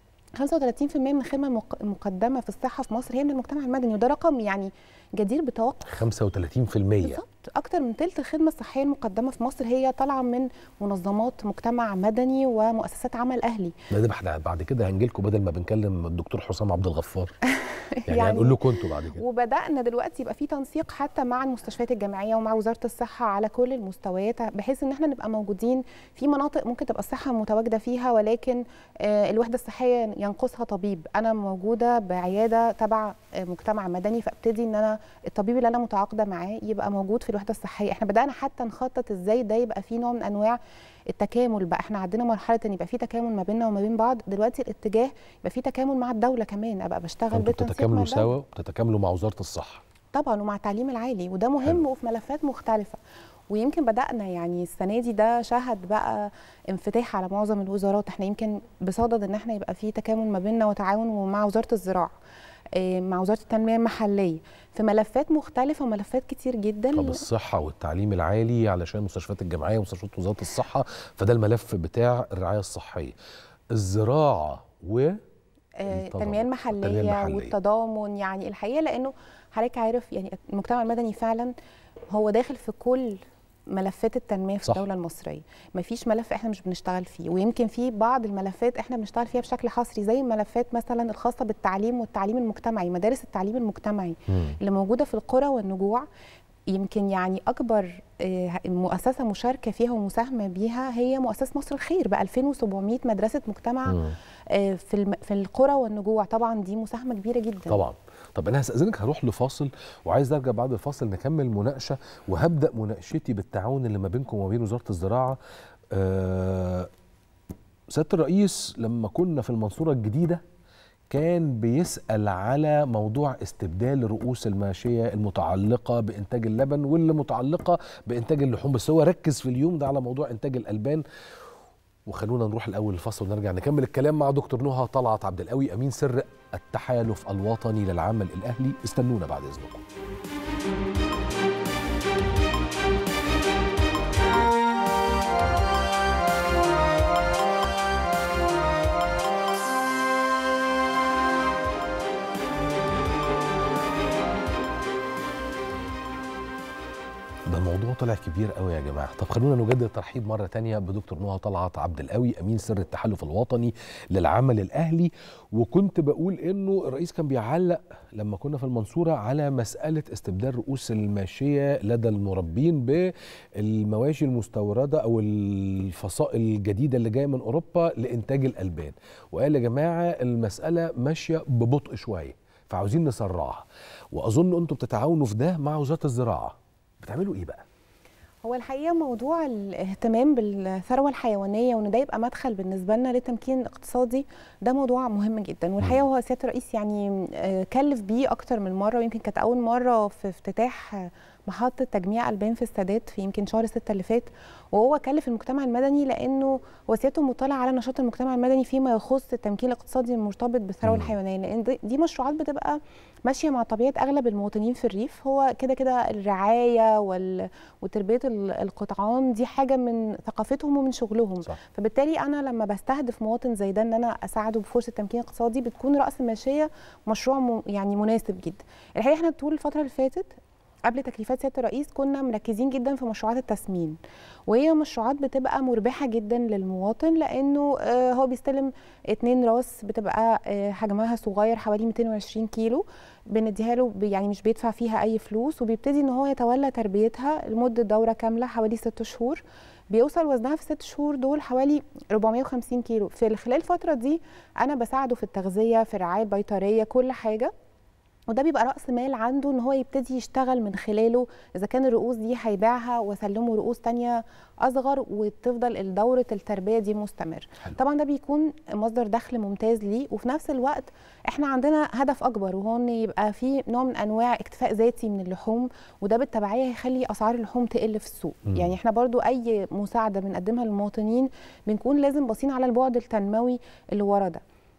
35% من الخدمه المق- المقدمه في الصحه في مصر هي من المجتمع المدني وده رقم يعني جدير بالتوقع
35%
بالظبط اكتر من ثلث الخدمه الصحيه المقدمه في مصر هي طالعه من منظمات مجتمع مدني ومؤسسات عمل اهلي
ده ده احنا بعد كده هنجي لكم بدل ما بنكلم الدكتور حسام عبد الغفار يعني,
يعني-
هنقول لكم انتوا بعد كده
وبدانا دلوقتي يبقى في تنسيق حتى مع المستشفيات الجامعيه ومع وزاره الصحه على كل المستويات بحيث ان احنا نبقى موجودين في مناطق ممكن تبقى الصحه متواجده فيها ولكن آه، الوحده الصحيه ينقصها طبيب انا موجوده بعياده تبع آه، مجتمع مدني فابتدي ان انا الطبيب اللي انا متعاقده معاه يبقى موجود في الوحده الصحيه احنا بدانا حتى نخطط ازاي ده يبقى في نوع من انواع التكامل بقى احنا عندنا مرحله ان يبقى في تكامل ما بيننا وما بين بعض دلوقتي الاتجاه يبقى في تكامل مع الدوله كمان ابقى بشتغل
انتوا
بالتنسيق مع
بتتكاملوا
الدولة.
سوا بتتكاملوا مع وزاره الصحه
طبعا ومع التعليم العالي وده مهم
حلو.
وفي ملفات مختلفه ويمكن بدانا يعني السنه دي ده شهد بقى انفتاح على معظم الوزارات احنا يمكن بصدد ان احنا يبقى في تكامل ما بيننا وتعاون ومع وزاره الزراعه إيه، مع وزاره التنميه المحليه في ملفات مختلفه وملفات كتير جدا
طب الصحه والتعليم العالي علشان المستشفيات الجامعيه ومستشفيات وزاره الصحه فده الملف بتاع الرعايه الصحيه الزراعه و
آه،
التضامن.
التنميه المحليه,
التنمية المحلية.
والتضامن يعني الحقيقه لانه حضرتك عارف يعني المجتمع المدني فعلا هو داخل في كل ملفات التنميه في
صح.
الدوله المصريه مفيش ملف احنا مش بنشتغل فيه ويمكن في بعض الملفات احنا بنشتغل فيها بشكل حصري زي الملفات مثلا الخاصه بالتعليم والتعليم المجتمعي مدارس التعليم المجتمعي
مم.
اللي موجوده في القرى والنجوع يمكن يعني اكبر آه، مؤسسه مشاركه فيها ومساهمه بيها هي مؤسسه مصر الخير ب 2700 مدرسه مجتمع
مم.
آه، في الم... في القرى والنجوع طبعا دي مساهمه كبيره جدا
طبعا طب انا هستاذنك هروح لفاصل وعايز ارجع بعد الفاصل نكمل مناقشه وهبدا مناقشتي بالتعاون اللي ما بينكم وما بين وزاره الزراعه آه سياده الرئيس لما كنا في المنصوره الجديده كان بيسال على موضوع استبدال رؤوس الماشيه المتعلقه بانتاج اللبن واللي متعلقه بانتاج اللحوم بس هو ركز في اليوم ده على موضوع انتاج الالبان وخلونا نروح الاول الفصل ونرجع نكمل الكلام مع دكتور نهى طلعت عبد القوي امين سر التحالف الوطني للعمل الاهلي استنونا بعد اذنكم ده الموضوع طلع كبير قوي يا جماعه طب خلونا نجدد الترحيب مره تانية بدكتور نهى طلعت عبد القوي امين سر التحالف الوطني للعمل الاهلي وكنت بقول انه الرئيس كان بيعلق لما كنا في المنصوره على مساله استبدال رؤوس الماشيه لدى المربين بالمواشي المستورده او الفصائل الجديده اللي جايه من اوروبا لانتاج الالبان وقال يا جماعه المساله ماشيه ببطء شويه فعاوزين نسرعها واظن انتم بتتعاونوا في ده مع وزاره الزراعه بتعملوا ايه بقى
هو الحقيقه موضوع الاهتمام بالثروه الحيوانيه وان ده يبقى مدخل بالنسبه لنا للتمكين الاقتصادي ده موضوع مهم جدا والحقيقه هو سياده الرئيس يعني آه، كلف بيه اكتر من مره ويمكن كانت اول مره في افتتاح آه، محطه تجميع البان في السادات في يمكن شهر ستة اللي فات وهو كلف المجتمع المدني لانه وسيادته مطلع على نشاط المجتمع المدني فيما يخص التمكين الاقتصادي المرتبط بالثروه
مم.
الحيوانيه لان دي- دي مشروعات بتبقى ماشيه مع طبيعه اغلب المواطنين في الريف هو كده كده الرعايه وال... وتربيه ال- القطعان دي حاجه من ثقافتهم ومن شغلهم
صح.
فبالتالي انا لما بستهدف مواطن زي ده ان انا اساعده بفرصه تمكين اقتصادي بتكون راس الماشيه مشروع م... يعني مناسب جدا الحقيقه احنا طول الفتره اللي فاتت قبل تكليفات سياده الرئيس كنا مركزين جدا في مشروعات التسمين وهي مشروعات بتبقى مربحه جدا للمواطن لانه آه، هو بيستلم اتنين راس بتبقى آه، حجمها صغير حوالي 220 كيلو بنديها له ب- يعني مش بيدفع فيها اي فلوس وبيبتدي ان هو يتولى تربيتها لمده دوره كامله حوالي ست شهور بيوصل وزنها في ست شهور دول حوالي 450 كيلو في خلال الفتره دي انا بساعده في التغذيه في الرعايه البيطريه كل حاجه وده بيبقى راس مال عنده ان هو يبتدي يشتغل من خلاله اذا كان الرؤوس دي هيبيعها واسلمه رؤوس تانية اصغر وتفضل دوره التربيه دي مستمر
حلو.
طبعا ده بيكون مصدر دخل ممتاز ليه وفي نفس الوقت احنا عندنا هدف اكبر وهو ان يبقى في نوع من انواع اكتفاء ذاتي من اللحوم وده بالتبعيه هيخلي اسعار اللحوم تقل في السوق
مم.
يعني احنا برضو اي مساعده بنقدمها للمواطنين بنكون لازم باصين على البعد التنموي اللي ورا ده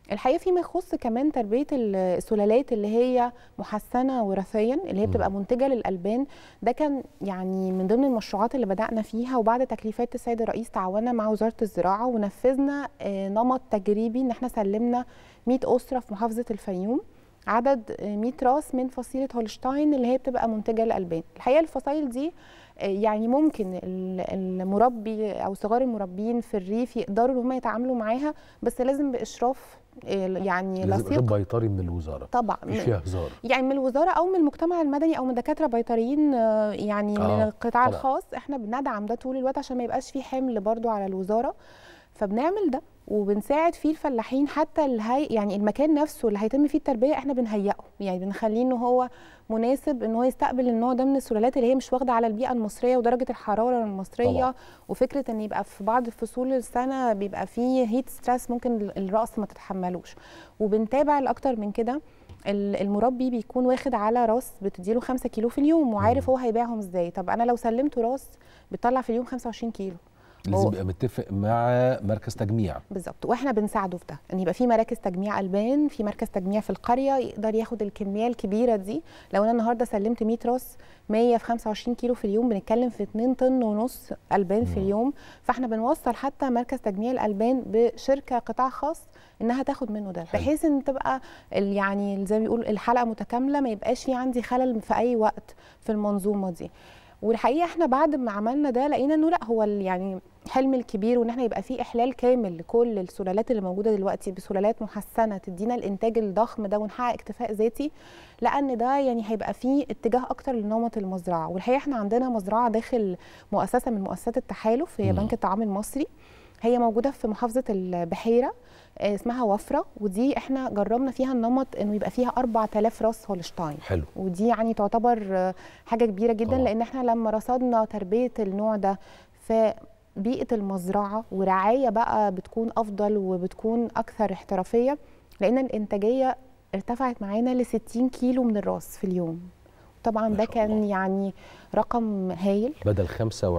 الحقيقه فيما يخص كمان تربيه السلالات اللي هي محسنه وراثيا اللي هي بتبقى منتجه للالبان ده كان يعني من ضمن المشروعات اللي بدانا فيها وبعد تكليفات السيد الرئيس تعاوننا مع وزاره الزراعه ونفذنا آه، نمط تجريبي ان احنا سلمنا 100 اسره في محافظه الفيوم عدد آه، 100 راس من فصيله هولشتاين اللي هي بتبقى منتجه للالبان الحقيقه الفصائل دي آه، يعني ممكن ال- المربي او صغار المربين في الريف يقدروا ان هم يتعاملوا معاها بس لازم باشراف آه، يعني
لازم
لصيق
اشوف بيطري من الوزاره
طبعا
مش فيها هزار
يعني من الوزاره او من المجتمع المدني او من دكاتره بيطريين آه، يعني
آه،
من القطاع
طبعا.
الخاص احنا بندعم ده طول الوقت عشان ما يبقاش فيه حمل برضو على الوزاره فبنعمل ده وبنساعد فيه الفلاحين حتى الهي يعني المكان نفسه اللي هيتم فيه التربيه احنا بنهيئه يعني بنخليه ان هو مناسب ان هو يستقبل النوع ده من السلالات اللي هي مش واخده على البيئه المصريه ودرجه الحراره المصريه
طبعا.
وفكره ان يبقى في بعض فصول السنه بيبقى فيه هيت ستريس ممكن الراس ما تتحملوش وبنتابع الاكتر من كده ال- المربي بيكون واخد على راس بتديله 5 كيلو في اليوم وعارف هو هيبيعهم ازاي طب انا لو سلمته راس بتطلع في اليوم 25 كيلو
لازم
هو-
يبقى متفق مع مركز تجميع
بالظبط واحنا بنساعده في ده ان يبقى في مراكز تجميع البان في مركز تجميع في القريه يقدر ياخد الكميه الكبيره دي لو انا النهارده سلمت 100 راس 100 في 25 كيلو في اليوم بنتكلم في 2 طن ونص البان في
مم.
اليوم فاحنا بنوصل حتى مركز تجميع الالبان بشركه قطاع خاص انها تاخد منه ده
حلو.
بحيث ان تبقى ال- يعني زي ما بيقولوا الحلقه متكامله ما يبقاش في عندي خلل في اي وقت في المنظومه دي والحقيقه احنا بعد ما عملنا ده لقينا انه لا هو ال- يعني حلم الكبير وان احنا يبقى في احلال كامل لكل السلالات اللي موجوده دلوقتي بسلالات محسنه تدينا الانتاج الضخم ده ونحقق اكتفاء ذاتي لان ده يعني هيبقى فيه اتجاه اكتر لنمط المزرعه والحقيقه احنا عندنا مزرعه داخل مؤسسه من مؤسسات التحالف هي
مم.
بنك الطعام المصري هي موجوده في محافظه البحيره آه، اسمها وفره ودي احنا جربنا فيها النمط انه يبقى فيها 4000 راس هولشتاين
حلو
ودي يعني تعتبر آه، حاجه كبيره جدا
طبعا.
لان احنا لما رصدنا تربيه النوع ده في بيئه المزرعه ورعايه بقى بتكون افضل وبتكون اكثر احترافيه لان الانتاجيه ارتفعت معانا ل 60 كيلو من الراس في اليوم طبعا
ما
ده
شاء
كان
الله.
يعني رقم هايل
بدل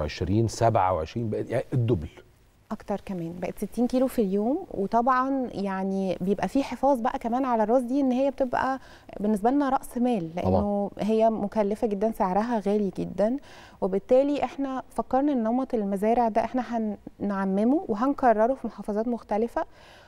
25 27 بقت يعني الدبل
اكتر كمان بقت 60 كيلو في اليوم وطبعا يعني بيبقى في حفاظ بقى كمان على الراس دي ان هي بتبقى بالنسبه لنا راس مال لانه هي مكلفه جدا سعرها غالي جدا وبالتالي احنا فكرنا ان نمط المزارع ده احنا هنعممه وهنكرره في محافظات مختلفه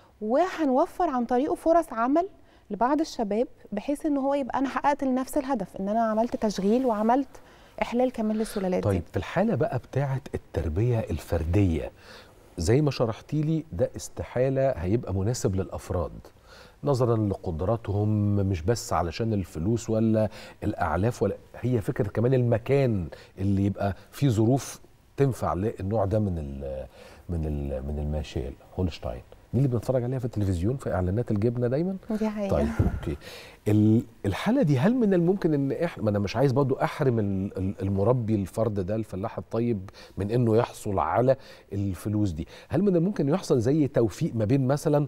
وهنوفر عن طريقه فرص عمل لبعض الشباب بحيث ان هو يبقى انا حققت لنفس الهدف ان انا عملت تشغيل وعملت احلال كمان للسلالات
طيب
دي
في الحاله بقى بتاعه التربيه الفرديه زي ما شرحتي لي ده استحاله هيبقى مناسب للافراد نظرا لقدراتهم مش بس علشان الفلوس ولا الاعلاف ولا هي فكره كمان المكان اللي يبقى فيه ظروف تنفع للنوع ده من ال من ال من الماشيه هولشتاين دي اللي بنتفرج عليها في التلفزيون في اعلانات الجبنه دايما
دي حقيقه
طيب اوكي ال- الحاله دي هل من الممكن ان احنا ما انا مش عايز برضو احرم ال- ال- المربي الفرد ده الفلاح الطيب من انه يحصل على الفلوس دي هل من الممكن يحصل زي توفيق ما بين مثلا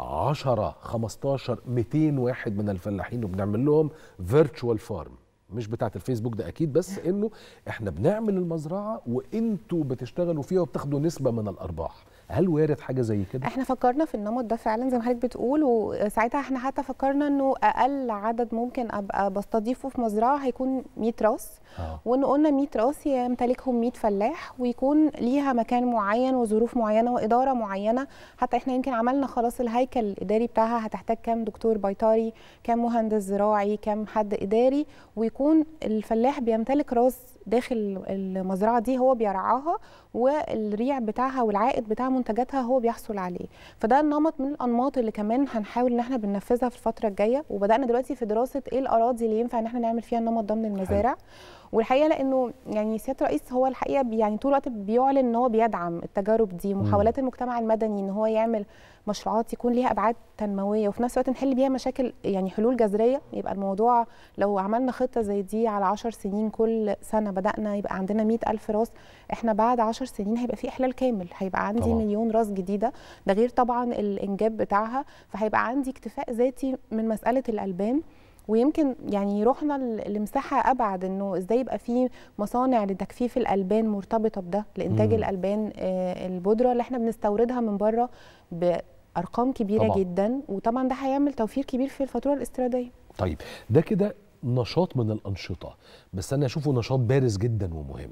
10 15 200 واحد من الفلاحين وبنعمل لهم فيرتشوال فارم مش بتاعت الفيسبوك ده اكيد بس انه احنا بنعمل المزرعه وانتوا بتشتغلوا فيها وبتاخدوا نسبه من الارباح هل وارد حاجه زي كده
احنا فكرنا في النمط ده فعلا زي ما حضرتك بتقول وساعتها احنا حتى فكرنا انه اقل عدد ممكن ابقى بستضيفه في مزرعه هيكون 100 راس
اه
وان قلنا 100 راس يمتلكهم 100 فلاح ويكون ليها مكان معين وظروف معينه واداره معينه حتى احنا يمكن عملنا خلاص الهيكل الاداري بتاعها هتحتاج كام دكتور بيطري كام مهندس زراعي كام حد اداري ويكون الفلاح بيمتلك راس داخل المزرعه دي هو بيرعاها والريع بتاعها والعائد بتاع منتجاتها هو بيحصل عليه فده النمط من الانماط اللي كمان هنحاول ان احنا بننفذها في الفتره الجايه وبدانا دلوقتي في دراسه ايه الاراضي اللي ينفع ان احنا نعمل فيها النمط ده من المزارع والحقيقه لانه يعني سياده الرئيس هو الحقيقه بي- يعني طول الوقت بيعلن ان هو بيدعم التجارب دي محاولات المجتمع المدني ان هو يعمل مشروعات يكون ليها ابعاد تنمويه وفي نفس الوقت نحل بيها مشاكل يعني حلول جذريه يبقى الموضوع لو عملنا خطه زي دي على 10 سنين كل سنه بدانا يبقى عندنا 100 الف راس احنا بعد 10 سنين هيبقى في احلال كامل هيبقى عندي
طبعاً.
طبعا. مليون راس جديده ده غير طبعا الانجاب بتاعها فهيبقى عندي اكتفاء ذاتي من مساله الالبان ويمكن يعني رحنا ل- لمساحه ابعد انه ازاي يبقى في مصانع لتجفيف الالبان مرتبطه بده لانتاج
مم.
الالبان آه، البودره اللي احنا بنستوردها من بره ارقام كبيره
طبعاً.
طبعا. جدا وطبعا ده هيعمل توفير كبير في الفاتوره الاستيراديه
طيب ده كده نشاط من الانشطه بس انا اشوفه نشاط بارز جدا ومهم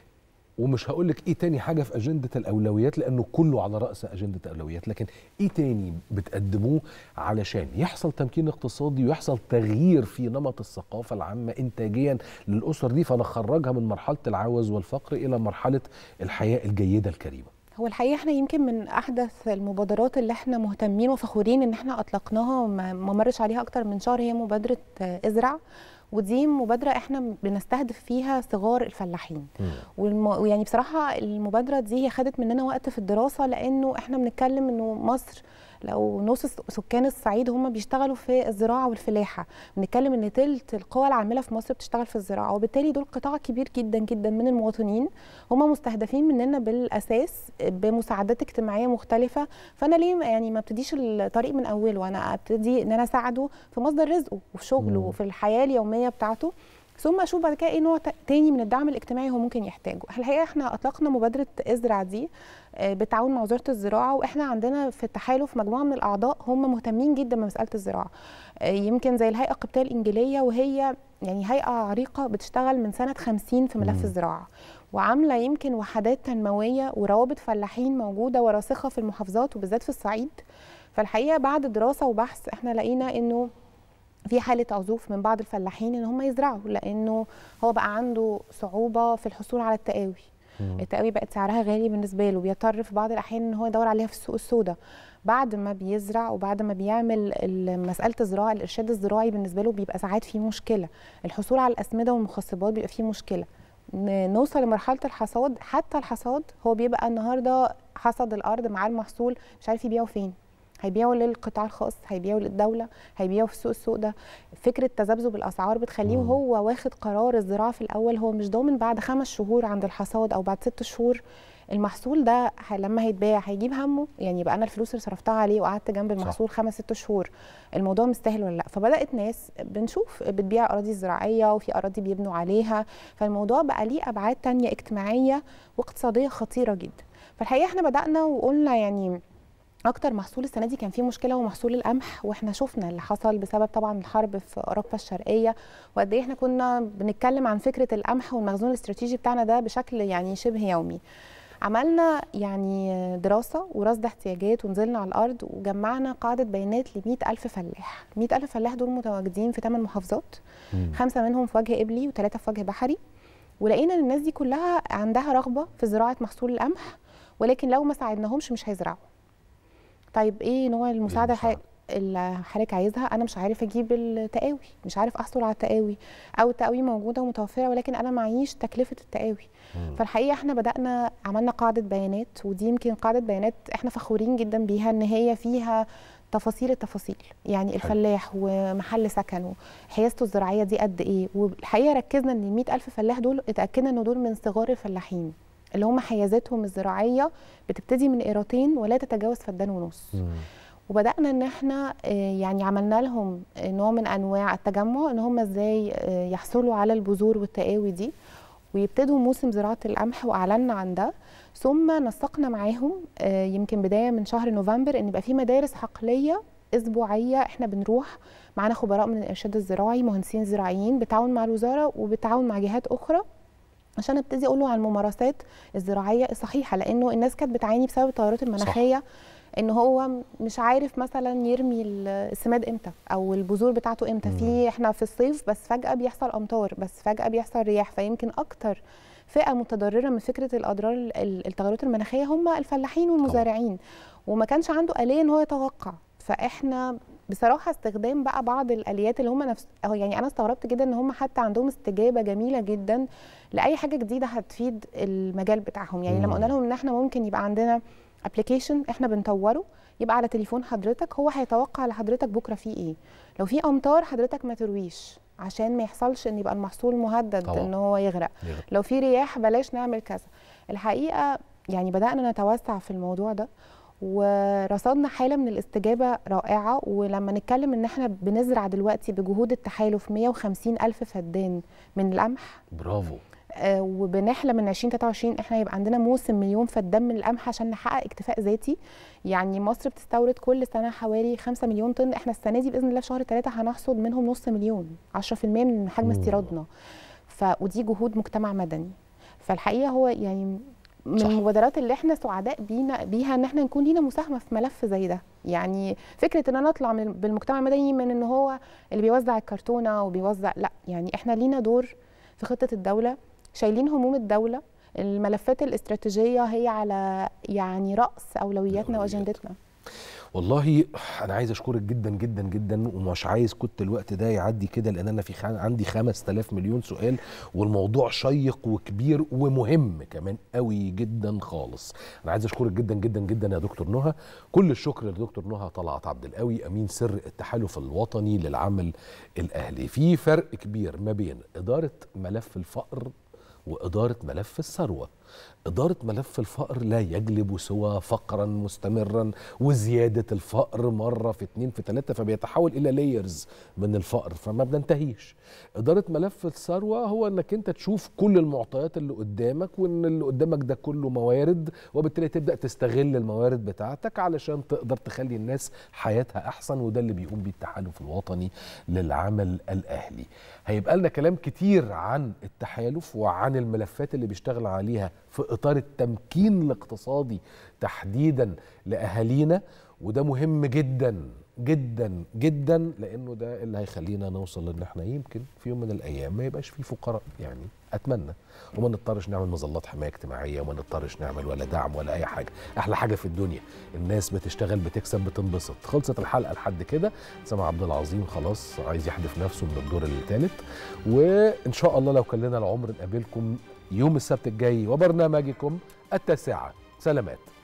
ومش هقول لك ايه تاني حاجه في اجنده الاولويات لانه كله على راس اجنده الاولويات لكن ايه تاني بتقدموه علشان يحصل تمكين اقتصادي ويحصل تغيير في نمط الثقافه العامه انتاجيا للاسر دي فنخرجها من مرحله العوز والفقر الى مرحله الحياه الجيده الكريمه
هو الحقيقه احنا يمكن من احدث المبادرات اللي احنا مهتمين وفخورين ان احنا اطلقناها وما ما مرش عليها اكتر من شهر هي مبادره آه، ازرع ودي مبادره احنا بنستهدف فيها صغار الفلاحين والم... ويعني بصراحه المبادره دي هي خدت مننا وقت في الدراسه لانه احنا بنتكلم انه مصر لو نص س- سكان الصعيد هم بيشتغلوا في الزراعه والفلاحه بنتكلم ان تلت القوى العامله في مصر بتشتغل في الزراعه وبالتالي دول قطاع كبير جدا جدا من المواطنين هم مستهدفين مننا بالاساس بمساعدات اجتماعيه مختلفه فانا ليه ما- يعني ما ابتديش الطريق من اوله انا ابتدي ان انا اساعده في مصدر رزقه وفي شغله
مم.
وفي الحياه اليوميه بتاعته ثم اشوف بعد كده ايه نوع تا- تاني من الدعم الاجتماعي هو ممكن يحتاجه الحقيقه احنا اطلقنا مبادره ازرع دي آه، بالتعاون مع وزاره الزراعه واحنا عندنا في التحالف مجموعه من الاعضاء هم مهتمين جدا بمساله الزراعه آه، يمكن زي الهيئه القبطيه الانجيليه وهي يعني هيئه عريقه بتشتغل من سنه 50 في ملف
مم.
الزراعه وعامله يمكن وحدات تنمويه وروابط فلاحين موجوده وراسخه في المحافظات وبالذات في الصعيد فالحقيقه بعد دراسه وبحث احنا لقينا انه في حاله عزوف من بعض الفلاحين ان هم يزرعوا لانه هو بقى عنده صعوبه في الحصول على التقاوي التقاوي بقت سعرها غالي بالنسبه له بيضطر في بعض الاحيان ان هو يدور عليها في السوق السوداء بعد ما بيزرع وبعد ما بيعمل ال- مساله الزراعه الارشاد الزراعي بالنسبه له بيبقى ساعات فيه مشكله الحصول على الاسمده والمخصبات بيبقى فيه مشكله ن- نوصل لمرحله الحصاد حتى الحصاد هو بيبقى النهارده حصد الارض مع المحصول مش عارف يبيعه فين هيبيعوا للقطاع الخاص هيبيعوا للدوله هيبيعوا في السوق السوق ده فكره تذبذب الاسعار بتخليه
مم.
وهو واخد قرار الزراعه في الاول هو مش ضامن بعد خمس شهور عند الحصاد او بعد ست شهور المحصول ده ه- لما هيتباع هيجيب همه يعني يبقى انا الفلوس اللي صرفتها عليه وقعدت جنب المحصول خمس ست شهور الموضوع مستاهل ولا لا فبدات ناس بنشوف بتبيع اراضي زراعيه وفي اراضي بيبنوا عليها فالموضوع بقى ليه ابعاد تانية اجتماعيه واقتصاديه خطيره جدا فالحقيقه احنا بدانا وقلنا يعني اكتر محصول السنه دي كان فيه مشكله هو محصول القمح واحنا شفنا اللي حصل بسبب طبعا الحرب في اوروبا الشرقيه وقد ايه احنا كنا بنتكلم عن فكره القمح والمخزون الاستراتيجي بتاعنا ده بشكل يعني شبه يومي عملنا يعني دراسه ورصد احتياجات ونزلنا على الارض وجمعنا قاعده بيانات ل ألف فلاح 100 ألف فلاح دول متواجدين في 8 محافظات
مم.
خمسه منهم في وجه قبلي وثلاثه في وجه بحري ولقينا ان الناس دي كلها عندها رغبه في زراعه محصول القمح ولكن لو ما ساعدناهمش مش هيزرعوا طيب ايه نوع المساعده الح-
المساعدة.
اللي حضرتك عايزها انا مش عارف اجيب التقاوي مش عارف احصل على التقاوي او التقاوي موجوده ومتوفره ولكن انا معيش تكلفه التقاوي
مم.
فالحقيقه احنا بدانا عملنا قاعده بيانات ودي يمكن قاعده بيانات احنا فخورين جدا بيها ان هي فيها تفاصيل التفاصيل يعني الفلاح ومحل سكنه حيازته الزراعيه دي قد ايه والحقيقه ركزنا ان ال ألف فلاح دول اتاكدنا ان دول من صغار الفلاحين اللي هم حيازاتهم الزراعيه بتبتدي من قيراطين ولا تتجاوز فدان ونص
مم.
وبدانا ان احنا آه، يعني عملنا لهم آه، نوع من انواع التجمع ان هم ازاي آه، يحصلوا على البذور والتقاوي دي ويبتدوا موسم زراعه القمح واعلنا عن ده ثم نسقنا معاهم آه، يمكن بدايه من شهر نوفمبر ان يبقى في مدارس حقليه اسبوعيه احنا بنروح معانا خبراء من الارشاد الزراعي مهندسين زراعيين بالتعاون مع الوزاره وبالتعاون مع جهات اخرى عشان ابتدي اقول له عن الممارسات الزراعيه الصحيحه لانه الناس كانت بتعاني بسبب التغيرات المناخيه ان هو مش عارف مثلا يرمي السماد امتى او البذور بتاعته امتى في احنا في الصيف بس فجاه بيحصل امطار بس فجاه بيحصل رياح فيمكن اكتر فئه متضرره من فكره الاضرار ال- التغيرات المناخيه هم الفلاحين والمزارعين وما كانش عنده اليه ان هو يتوقع فاحنا بصراحه استخدام بقى بعض الاليات اللي هم نفس أو يعني انا استغربت جدا ان هم حتى عندهم استجابه جميله جدا لاي حاجه جديده هتفيد المجال بتاعهم يعني لما قلنا لهم ان احنا ممكن يبقى عندنا ابلكيشن احنا بنطوره يبقى على تليفون حضرتك هو هيتوقع لحضرتك بكره فيه ايه لو في امطار حضرتك ما ترويش عشان ما يحصلش ان يبقى المحصول مهدد
طبعا.
ان هو يغرق
يغرق.
لو في رياح بلاش نعمل كذا الحقيقه يعني بدانا نتوسع في الموضوع ده ورصدنا حاله من الاستجابه رائعه ولما نتكلم ان احنا بنزرع دلوقتي بجهود التحالف 150 الف فدان من القمح
برافو
آه، وبنحلم من 2023 احنا يبقى عندنا موسم مليون فدان من القمح عشان نحقق اكتفاء ذاتي يعني مصر بتستورد كل سنه حوالي 5 مليون طن احنا السنه دي باذن الله في شهر 3 هنحصد منهم نص مليون 10% من حجم
مم.
استيرادنا ف ودي جهود مجتمع مدني فالحقيقه هو يعني من
صح.
المبادرات اللي احنا سعداء بينا بيها ان احنا نكون لينا مساهمه في ملف زي ده يعني فكره ان انا اطلع من بالمجتمع المدني من ان هو اللي بيوزع الكرتونه وبيوزع لا يعني احنا لينا دور في خطه الدوله شايلين هموم الدوله الملفات الاستراتيجيه هي على يعني راس اولوياتنا
الأولويات.
واجندتنا
والله انا عايز اشكرك جدا جدا جدا ومش عايز كنت الوقت ده يعدي كده لان انا في خان عندي 5000 مليون سؤال والموضوع شيق وكبير ومهم كمان قوي جدا خالص انا عايز اشكرك جدا جدا جدا يا دكتور نهى كل الشكر لدكتور نهى طلعت عبد القوي امين سر التحالف الوطني للعمل الاهلي في فرق كبير ما بين اداره ملف الفقر وإدارة ملف الثروة إدارة ملف الفقر لا يجلب سوى فقرا مستمرا وزيادة الفقر مرة في اتنين في تلاتة فبيتحول إلى لايرز من الفقر فما بننتهيش إدارة ملف الثروة هو أنك أنت تشوف كل المعطيات اللي قدامك وأن اللي قدامك ده كله موارد وبالتالي تبدأ تستغل الموارد بتاعتك علشان تقدر تخلي الناس حياتها أحسن وده اللي بيقوم بيه التحالف الوطني للعمل الأهلي هيبقى لنا كلام كتير عن التحالف وعن الملفات اللي بيشتغل عليها في اطار التمكين الاقتصادي تحديدا لاهالينا وده مهم جدا جدا جدا لانه ده اللي هيخلينا نوصل ان احنا يمكن في يوم من الايام ما يبقاش في فقراء يعني اتمنى وما نضطرش نعمل مظلات حمايه اجتماعيه وما نضطرش نعمل ولا دعم ولا اي حاجه احلى حاجه في الدنيا الناس بتشتغل بتكسب بتنبسط خلصت الحلقه لحد كده سامع عبد العظيم خلاص عايز يحدف نفسه من الدور الثالث وان شاء الله لو كان لنا العمر نقابلكم يوم السبت الجاي وبرنامجكم التاسعه سلامات